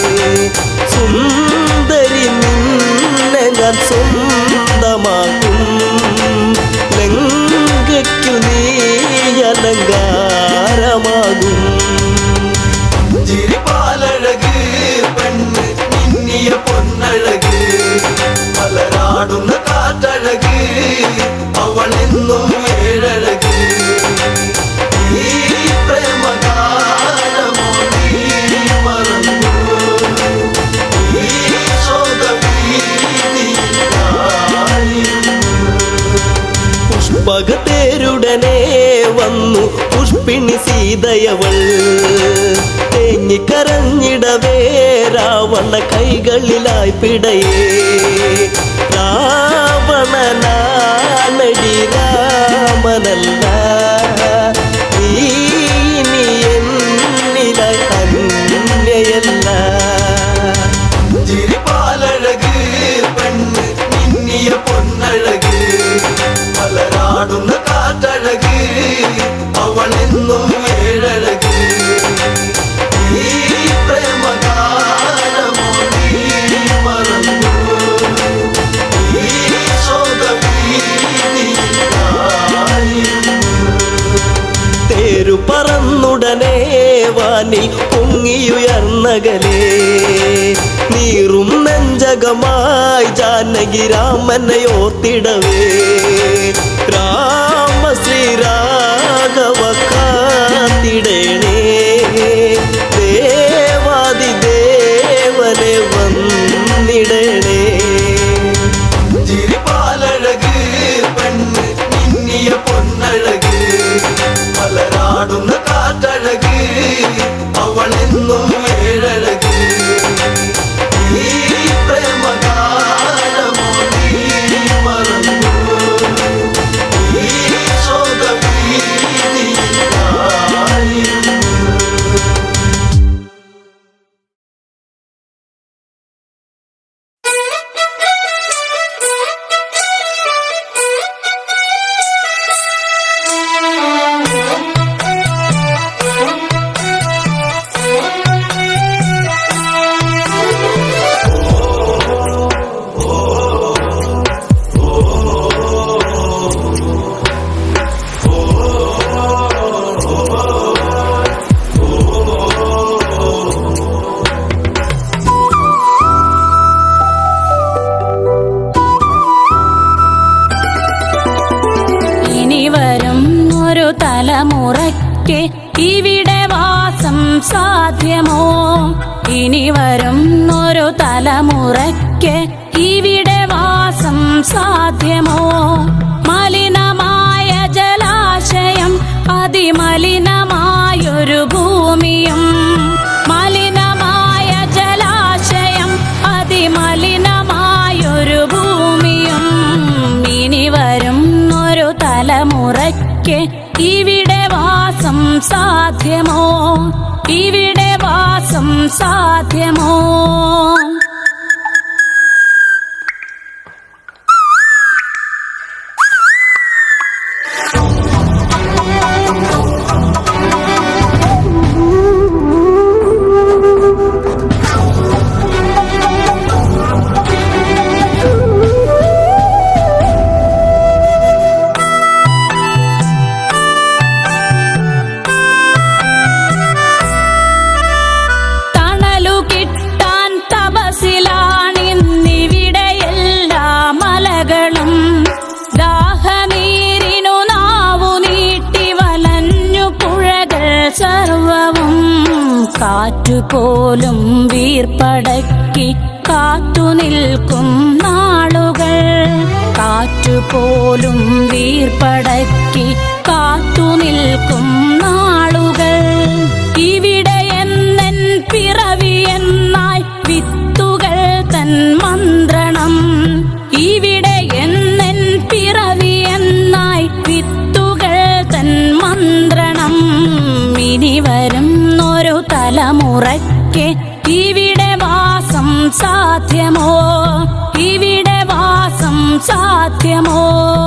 സുന്ദരി നിന്നെ ഞാൻ സ്വന്തമാക്കും ലങ്കയ്ക്കു നീ അലങ്കാരമാകും ചിരിപ്പാലഴക് പെണ്ണ് മിന്നിയ പൊന്നഴക് മലരാടുന്ന കാറ്റഴക് അവളെന്നും ഏഴഴക് ഈ പ്രേമകാലമോ നീ മറന്നു ഈ ശോകഭീതിയായിരുന്നു പുഷ്പകത്തേരുടനെ വന്നു പുഷ്പിണി സീതയവൾ തേങ്ങിക്കരഞ്ഞിടവേ രാവണ കൈകളിലായി പിടയേ രാവണനാണടി രാമനല്ല നീ ഇനി എന്നിലായി അന്യയല്ല ചിരിപ്പാലഴക് പെണ്ണ് മിന്നിയ പൊന്നഴക് മലരാടുന്ന കാറ്റഴക് അവളെന്നും ഏഴഴക് ഈ പ്രേമകാലമോ നീ മറന്നു ഈ ശോകഭീതിയായിരുന്നു തേരു പറന്നുടനെ വാനിൽ പൊങ്ങിയുയർന്നകലേ നീറും നെഞ്ചകമായി ജാനകി രാമനെ ഓർത്തിടവേ രാമ ശ്രീരാഘവ കാത്തിടണേ ദേവാദി ദേവനെ വന്നിടണേ ചിരിപ്പാലഴക് പെണ്ണ് മിന്നിയ പൊന്നഴക് മലരാടുന്ന കാറ്റഴക് അവളെന്നും ഏഴഴക് ഈ പ്രേമകാലമോ നീ മറന്നു ഈ ശോകഭീതിയായിരുന്നു തലമുറയ്ക്ക് ഇവിടെ വാസം സാധ്യമോ ഇനി വരുന്നൊരു തലമുറയ്ക്ക് ഇവിടെ വാസം സാധ്യമോ മലിനമായ ജലാശയം അതിമലിനമായൊരു ഭൂമിയും മലിനമായ ജലാശയം അതിമലിനമായൊരു ഭൂമിയും ഇനി വരുന്നൊരു തലമുറയ്ക്ക് ഇവിടെ വാസം സാധ്യമോ ഇവിടെ വാസം സാധ്യമോ തണലു കിട്ടാൻ തപസിലാണിന്നിവിടെ എല്ലാ മലകളും ദാഹനീരിനു നാവു നീട്ടി വലഞ്ഞു പുഴകൾ സർവവും കാറ്റുപോലും വീർപ്പടക്കി കാത്തു നിൽക്കും നാളുകൾ കാറ്റുപോലും വീർപ്പടക്കി കാത്തു നിൽക്കും നാളുകൾ ഇവിടെ എന്നെൻ പിറവി എന്നായി വിത്തുകൾ തൻ മന്ത്രണം ഇവിടെ എന്നെൻ പിറവി എന്നായി വിത്തുകൾ തൻ മന്ത്രണം ഇനി വരുന്നൊരു തലമുറയ്ക്ക് ഇവിടെ വാസം സാധ്യമോ ഇവിടെ വാസം സാധ്യമോ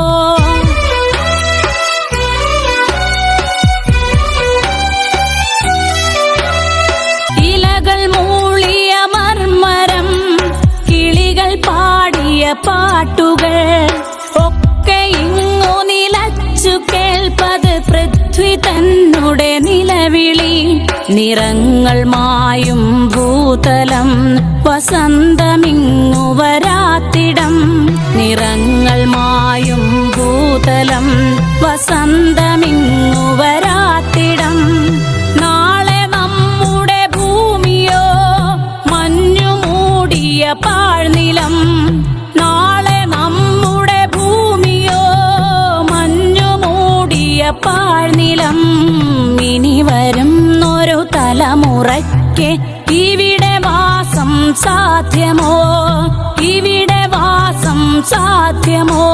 ഇലകൾ മൂളിയ മർമരം കിളികൾ പാടിയ പാട്ടുകൾ ഒക്കെ ഇങ്ങു നിലച്ചു കേൾപ്പത് പൃഥ്വി തന്നുടെ നിലവിളി നിറങ്ങൾ മായും ഭൂതലം വസന്തമിങ്ങു വരാത്തിടം നിറങ്ങൾ മായും ഭൂതലം വസന്തമിങ്ങു വരാത്തിടം നാളെ നമ്മുടെ ഭൂമിയോ മഞ്ഞു മൂടിയ പാഴ്നിലം നാളെ നമ്മുടെ ഭൂമിയോ മഞ്ഞു മൂടിയ പാഴ്നിലം ഇനി വരുന്നൊരു തലമുറയ്ക്ക് ഇവിടെ വാസം സാധ്യമോ ഇവിടെ വാസം സാധ്യമോ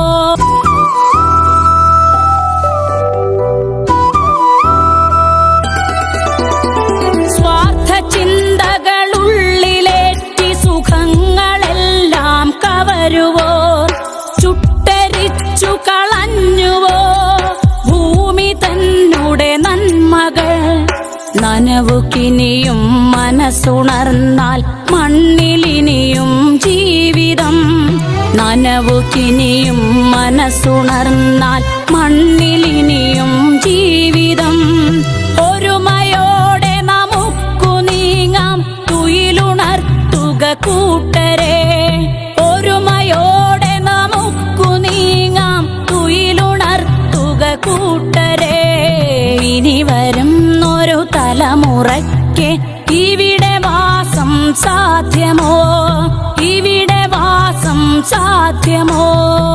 സ്വാർത്ഥ ചിന്തകളുള്ളിലേറ്റി സുഖങ്ങളെല്ലാം കവരുവോ ചുട്ടരിച്ചു കളഞ്ഞുവോ ഭൂമി തന്നുടെ നന്മകൾ നനവുകിനിയും മനസ്സുണർന്നാൽ മണ്ണിലിനിയും ജീവിതം നനവുകിനിയും മനസ്സുണർന്നാൽ മണ്ണിലിനിയും ജീവിതം ഒരുമയോടെ നമുക്കു നീങ്ങാം തുയിലുണർത്തുക കൂട്ടരെ ഒരുമയോടെ നമുക്കു നീങ്ങാം തുയിലുണർത്തുക കൂട്ടരെ ഇനി വരുന്നൊരു തലമുറയ്ക്ക് ഇവിടെ വാസം സാധ്യമോ ഇവിടെ വാസം സാധ്യമോ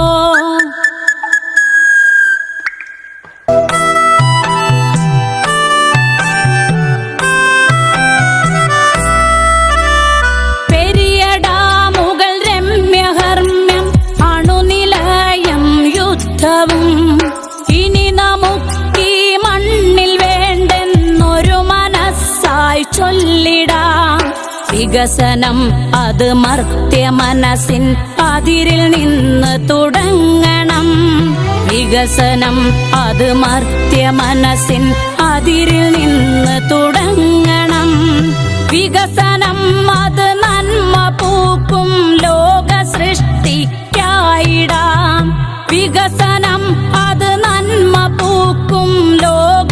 പെരിയ ഡാമുകൾ രമ്യഹർമ്മ്യം അണുനിലയം യുദ്ധവും ഇനി നമുക്കീ മണ്ണിൽ വേണ്ടെന്നൊരു മനസ്സായി ചൊല്ലിടാം വികസനം അത് മർത്യ മനസ്സിൻ അതിരിൽ നിന്ന് തുടങ്ങണം വികസനം അത് മർത്യ മനസ്സിൻ അതിരിൽ നിന്ന് തുടങ്ങണം വികസനം അത് നന്മ പൂക്കും ലോക സൃഷ്ടിക്കായിടാം വികസനം അത് നന്മ പൂക്കും ലോക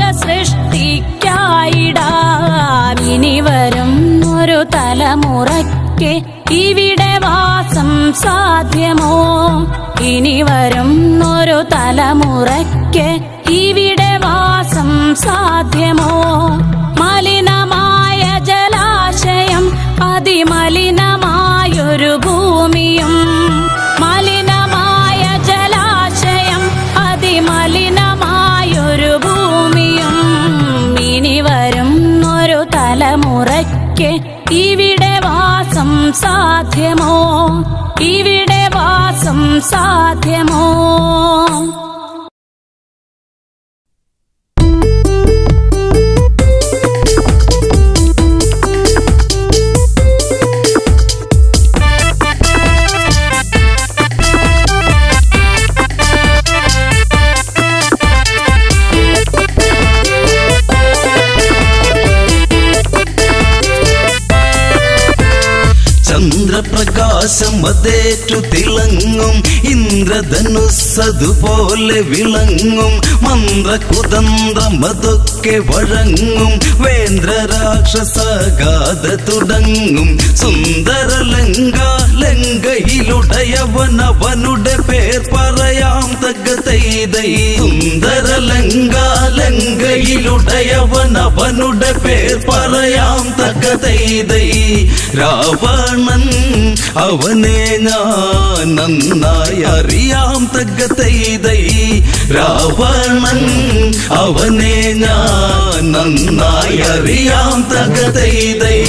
സൃഷ്ടിക്കായിടാം ഇനി വരും ഒരു തലമുറയ്ക്ക് ഇവിടെ വാസം സാധ്യമോ ഇനി വരും ഒരു തലമുറയ്ക്ക് ഇവിടെ വാ സാധ്യമോ മലിനമായ ജലാശയം അതിമലിനമായൊരു ഭൂമിയും മലിനമായ ജലാശയം അതിമലിനമായൊരു ഭൂമിയും ഇനി വരും ഒരു തലമുറയ്ക്ക് ഇവിടെ വാസം സാധ്യമോ ഇവിടെ വാസം സാധ്യമോ ചന്ദ്രപ്രകാശം അതേറ്റു തിളങ്ങും ഇന്ദ്രധനുസ്സതുപോലെ വിളങ്ങും മന്ത്രകുതന്ത്രമതൊക്കെ വഴങ്ങും വേന്ദ്രരാക്ഷസഗാഥ തുടങ്ങും സുന്ദര ലങ്ക ലങ്കയിലുടയവനവനുടെ പേർ പറയാം തകതൈതൈ സുന്ദര ലങ്ക ലങ്കയിലുടയവനവനുടെ പേർ പറയാം തകതൈതൈ രാവണൻ അവനെ ഞാൻ നന്നായി അറിയാം തകതൈതൈ രാവണൻ അവനെ ഞാൻ നന്നായി അറിയാം തകതൈതൈ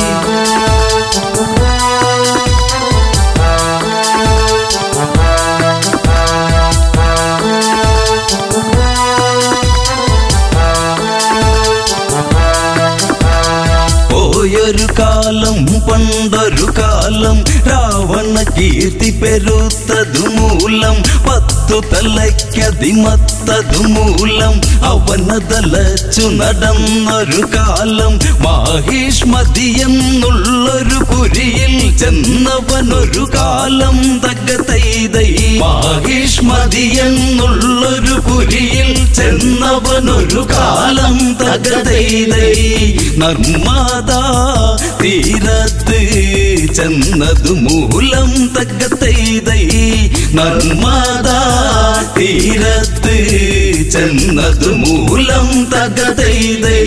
പോയൊരു കാലം പണ്ടൊരു കാലം രാവണ കീർത്തി പെരുത്തതു മൂലം പത്തു തലയ്ക്കതിമത്തതു മൂലം അവനതലച്ചു നടന്നൊരു കാലം മാഹിഷ്മതി എന്നുള്ളൊരു പുരിയിൽ ചെന്നവനൊരു കാലം തകതൈതൈ മാഹിഷ്മതി എന്നുള്ളൊരു പുരിയിൽ ചെന്നവനൊരു കാലം തകതൈതൈ നർമ്മദാ തീരത്ത് ചെന്നതു മൂലം തകതൈതൈ നർമ്മദാ തീരത്ത് ചെന്നതു മൂലം തകതൈതൈ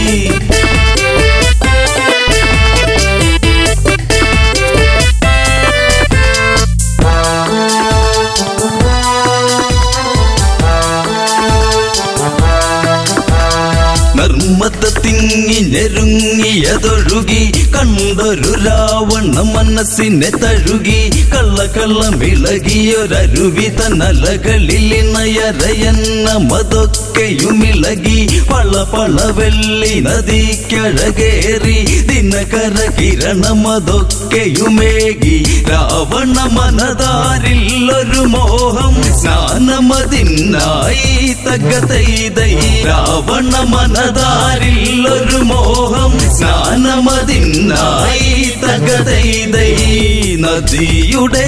നർമ്മത തിങ്ങി ഞെരുങ്ങിയതൊഴുകി കണ്ടൊരു രാവണ മനസ്സിനെ തഴുകി കള്ള കള്ളമിളകിയൊരരുവി തന്നലകളിൽ നയരയെന്ന മതൊക്കെയുമിളകി പള പള വെള്ളി നദിക്കഴകേറി ദിനകര കിരണമതൊക്കെയുമേകി രാവണ മനതാരിൽ ഒരു മോഹം സ്നാനമതിനായി തകതൈതൈ രാവണ മനതാരിൽ ഒരു മോഹം സ്നാനമതിനായി തകതൈതൈ നദിയുടെ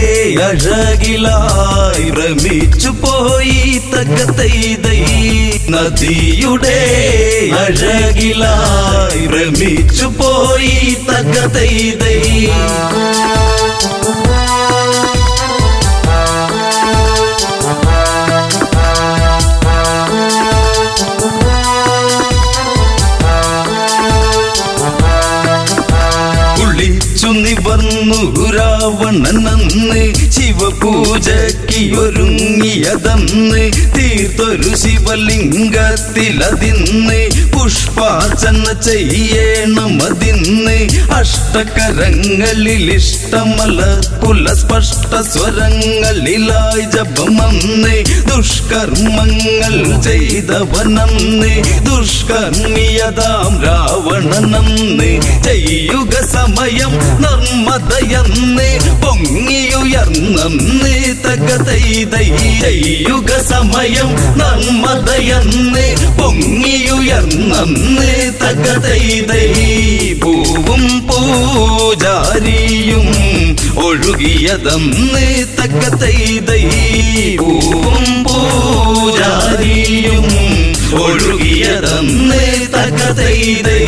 അഴകിലായി ഭ്രമിച്ചു പോയി തകതൈതൈ നദിയുടെ അഴകിലായി ഭ്രമിച്ചു പോയി തകതൈതൈ കുളിച്ചു നിവർന്നു രാവണനന്ന് ശിവപൂജയ്ക്ക് ഒരുങ്ങിയതന്ന് തീർത്തൊരു ശിവലിംഗത്തിലതിന്ന് പുഷ്പാർച്ചന ചെയ്യണമതിന്ന് അഷ്ടകരങ്ങളിൽ ഇഷ്ടമല കുല സ്പഷ്ട സ്വരങ്ങളിലായി ജപമന്ന് ദുഷ്കർമ്മങ്ങൾ ചെയ്തവനന്ന് ദുഷ്കർമ്മിയതാം രാവണനന്ന് ചെയ്യുക സമയം നർമ്മദയന്ന് പൊങ്ങിയുയർന്നന്ന് തകതൈതൈ ചെയ്യുക സമയം നർമ്മദയന്ന് പൊങ്ങിയുയർന്നന്ന് തകതൈതൈ പൂവും പൂജാരിയും ഒഴുകിയതന്ന് തകതൈതൈ പൂവും പൂജാരിയും ഒഴുകിയതന്ന് തകതൈതൈ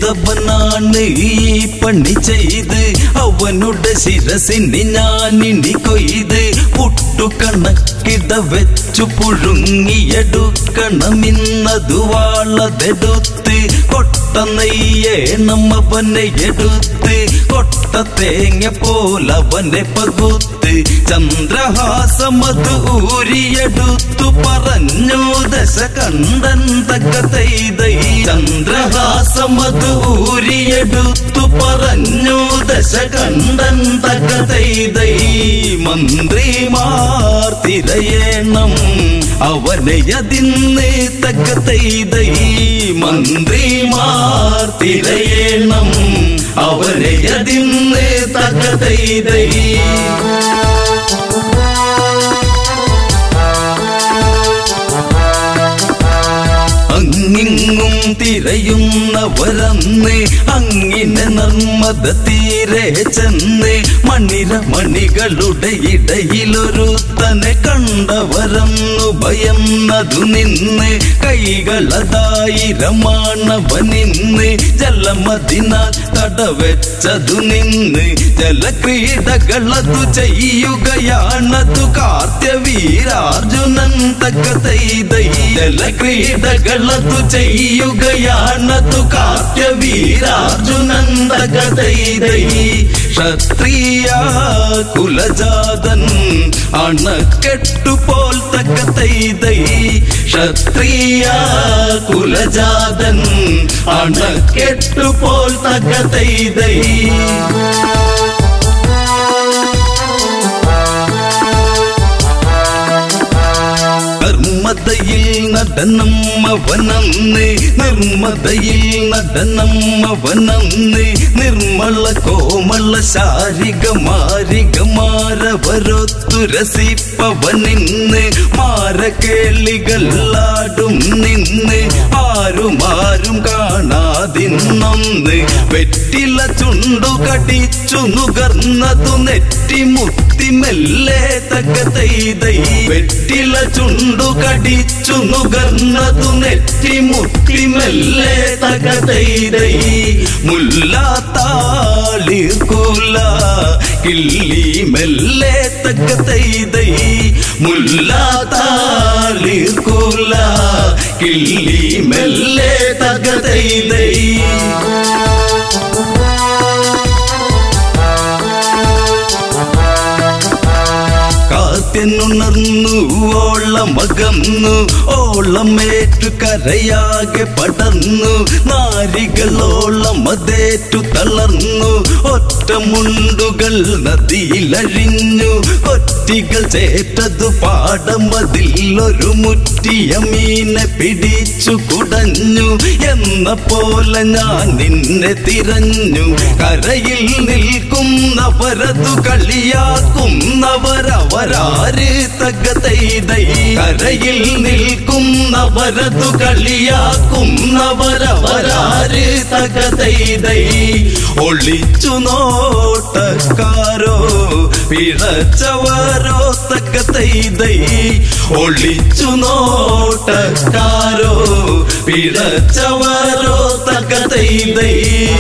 ചെയ്തവനാണ് ഈ പണി ചെയ്ത് അവനുടെ ശിരസിന് ഞാനിനി കൊയ്ത് പുട്ടുകണക്കിട വെച്ചു പുഴുങ്ങിയെടുക്കണമെന്നതു വാളതെടുത്ത് കൊട്ട നെയ്യേണം അവനെ എടുത്ത് കൊട്ട തേങ്ങ പോലവനെ പകുത്ത് ചന്ദ്രഹാസമത് ഊരിയെടുത്തു പറഞ്ഞു ദശ കണ്ടൻ തക്ക തൈതൈ ചന്ദ്രഹാസമത് ഊരിയെടുത്തു പറഞ്ഞു ദശ കണ്ടൻ തക്ക തൈതൈ മന്ത്രിമാർ തിരയണം അവനെ അതിന്ന് തക്ക തൈതൈ മന്ത്രിമാർ തിരയണം അവനെ അതിന്ന് തക്ക തൈതൈ അങ്ങിങ്ങും തിരയുന്നവരന്ന് അങ്ങിനെ നർമ്മദ തീരെ ചെന്ന് മണിര മണികളുടെ ഇടയിലൊരുത്തനെ കണ്ടവരന്നു ഭയന്നതു നിന്ന് കൈകളതായിരമാണവനിന്ന് ജലമതിനാൽ തടവെച്ചതു നിന്ന് ജലക്രീഡകളതു ചെയ്യുകയാണതു കാർത്യവീരാർജുനൻ തക്ക തൈതൈ ജലക്രീഡകളതു ചെയ്യുകയാണതു കാർത്യവീരാർജുനൻ തക്ക തൈതൈ ക്ഷത്രിയ കുലജാതൻ അണക്കെട്ടുപോൽ തക്ക തൈതൈ ക്ഷത്രിയ കുലജാതൻ അണക്കെട്ടുപോൽ തക്ക തൈതൈ നിർമ്മതയിൽ നടനം അവനന്ന് നിർമ്മതയിൽ നടനം അവനന്ന് നിർമ്മല കോമള ശാരിക മാരിക മാരവരൊത്തു രസിപ്പവനിന്ന് മാരകേളികളാടും നിന്ന് ആരും ആരും കാണാതിന്നൊന്ന് വെറ്റില ചുണ്ടു കടിച്ചു നുകർന്നതു നെറ്റി മുത്തി മെല്ലെ തക്ക തൈതൈ വെറ്റില ചുണ്ടു കടിച്ചു നുകർന്നതു നെറ്റി മുത്തി മെല്ലെ തക തൈതൈ മുല്ലാത്താളിർക്കൂല കിള്ളി മെല്ലെ തക്ക തൈതൈ മുല്ലാത്താളിർക്കൂല കിള്ളി മെല്ലെ തക തൈതൈ കാത്യനുണർന്നു ഓളം അകന്നു ഓളമേറ്റു കരയാകെ പടർന്നു നാരികളോളം അതേറ്റു തളർന്നു ഒറ്റമുണ്ടുകൾ നദിയിലഴിഞ്ഞു കൊറ്റികൾ ചേറ്റതു പാടമതിൽ ഒരു മുറ്റിയ മീനെ പിടിച്ചു കുടഞ്ഞു എന്ന പോലെ ഞാൻ നിന്നെ തിരഞ്ഞു കരയിൽ നിൽക്കുന്നവരതു കളിയാക്കുന്നവരവരാര് തക തൈതൈ കരയിൽ നിൽക്കുന്നവരതു കളിയാക്കുന്നവരവരാര് തക തൈതൈ ഒളിച്ചു നോട്ടക്കാരോ പിഴച്ചവരോ തക തൈതൈ ഒളിച്ചു നോട്ടക്കാരോ പിഴച്ചവരോ തക തൈതൈ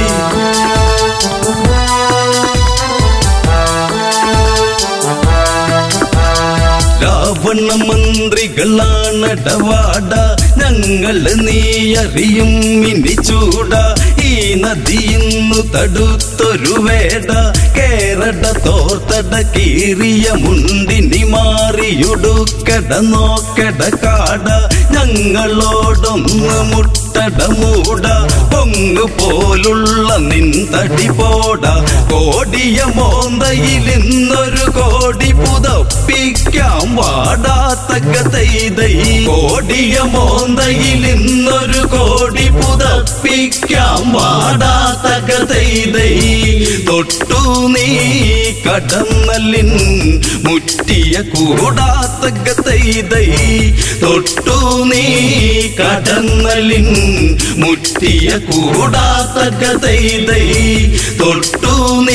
രാവണ മന്ത്രികളാണടവാട ഞങ്ങള് നീ അറിയും ഇനി ചൂട ഈ നദിയിന്നു തടുത്തൊരു വേട കേരട തോർത്തട കീറിയ മുണ്ടിനി മാറിയുടുക്കട നോക്കട കാട ഞങ്ങളോടൊന്ന് മുട്ടട മൂട പൊങ്ങു പോലുള്ള നിൻ തടി പോട കോടിയ മോന്തയിൽ ഇന്നൊരു കോടി പുതപ്പിക്കാം വാടാത്തക്ക തൈതൈ കോടിയ മോന്തയിൽ ഇന്നൊരു കോടി പുതപ്പിക്കാം വാടാത്തക്ക തൈതൈ തൊട്ടു നീ കടന്നലിൻ മുറ്റിയ കൂടാത്തക്ക തൈതൈ തൊട്ടു നീ കടന്നലിൻ മുറ്റിയ കൂടാത്തക്ക തൈതൈ തൊട്ടു നീ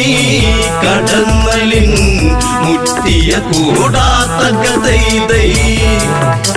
കടന്നലിൻ മുറ്റിയ കൂടാത്തക്ക തൈതൈ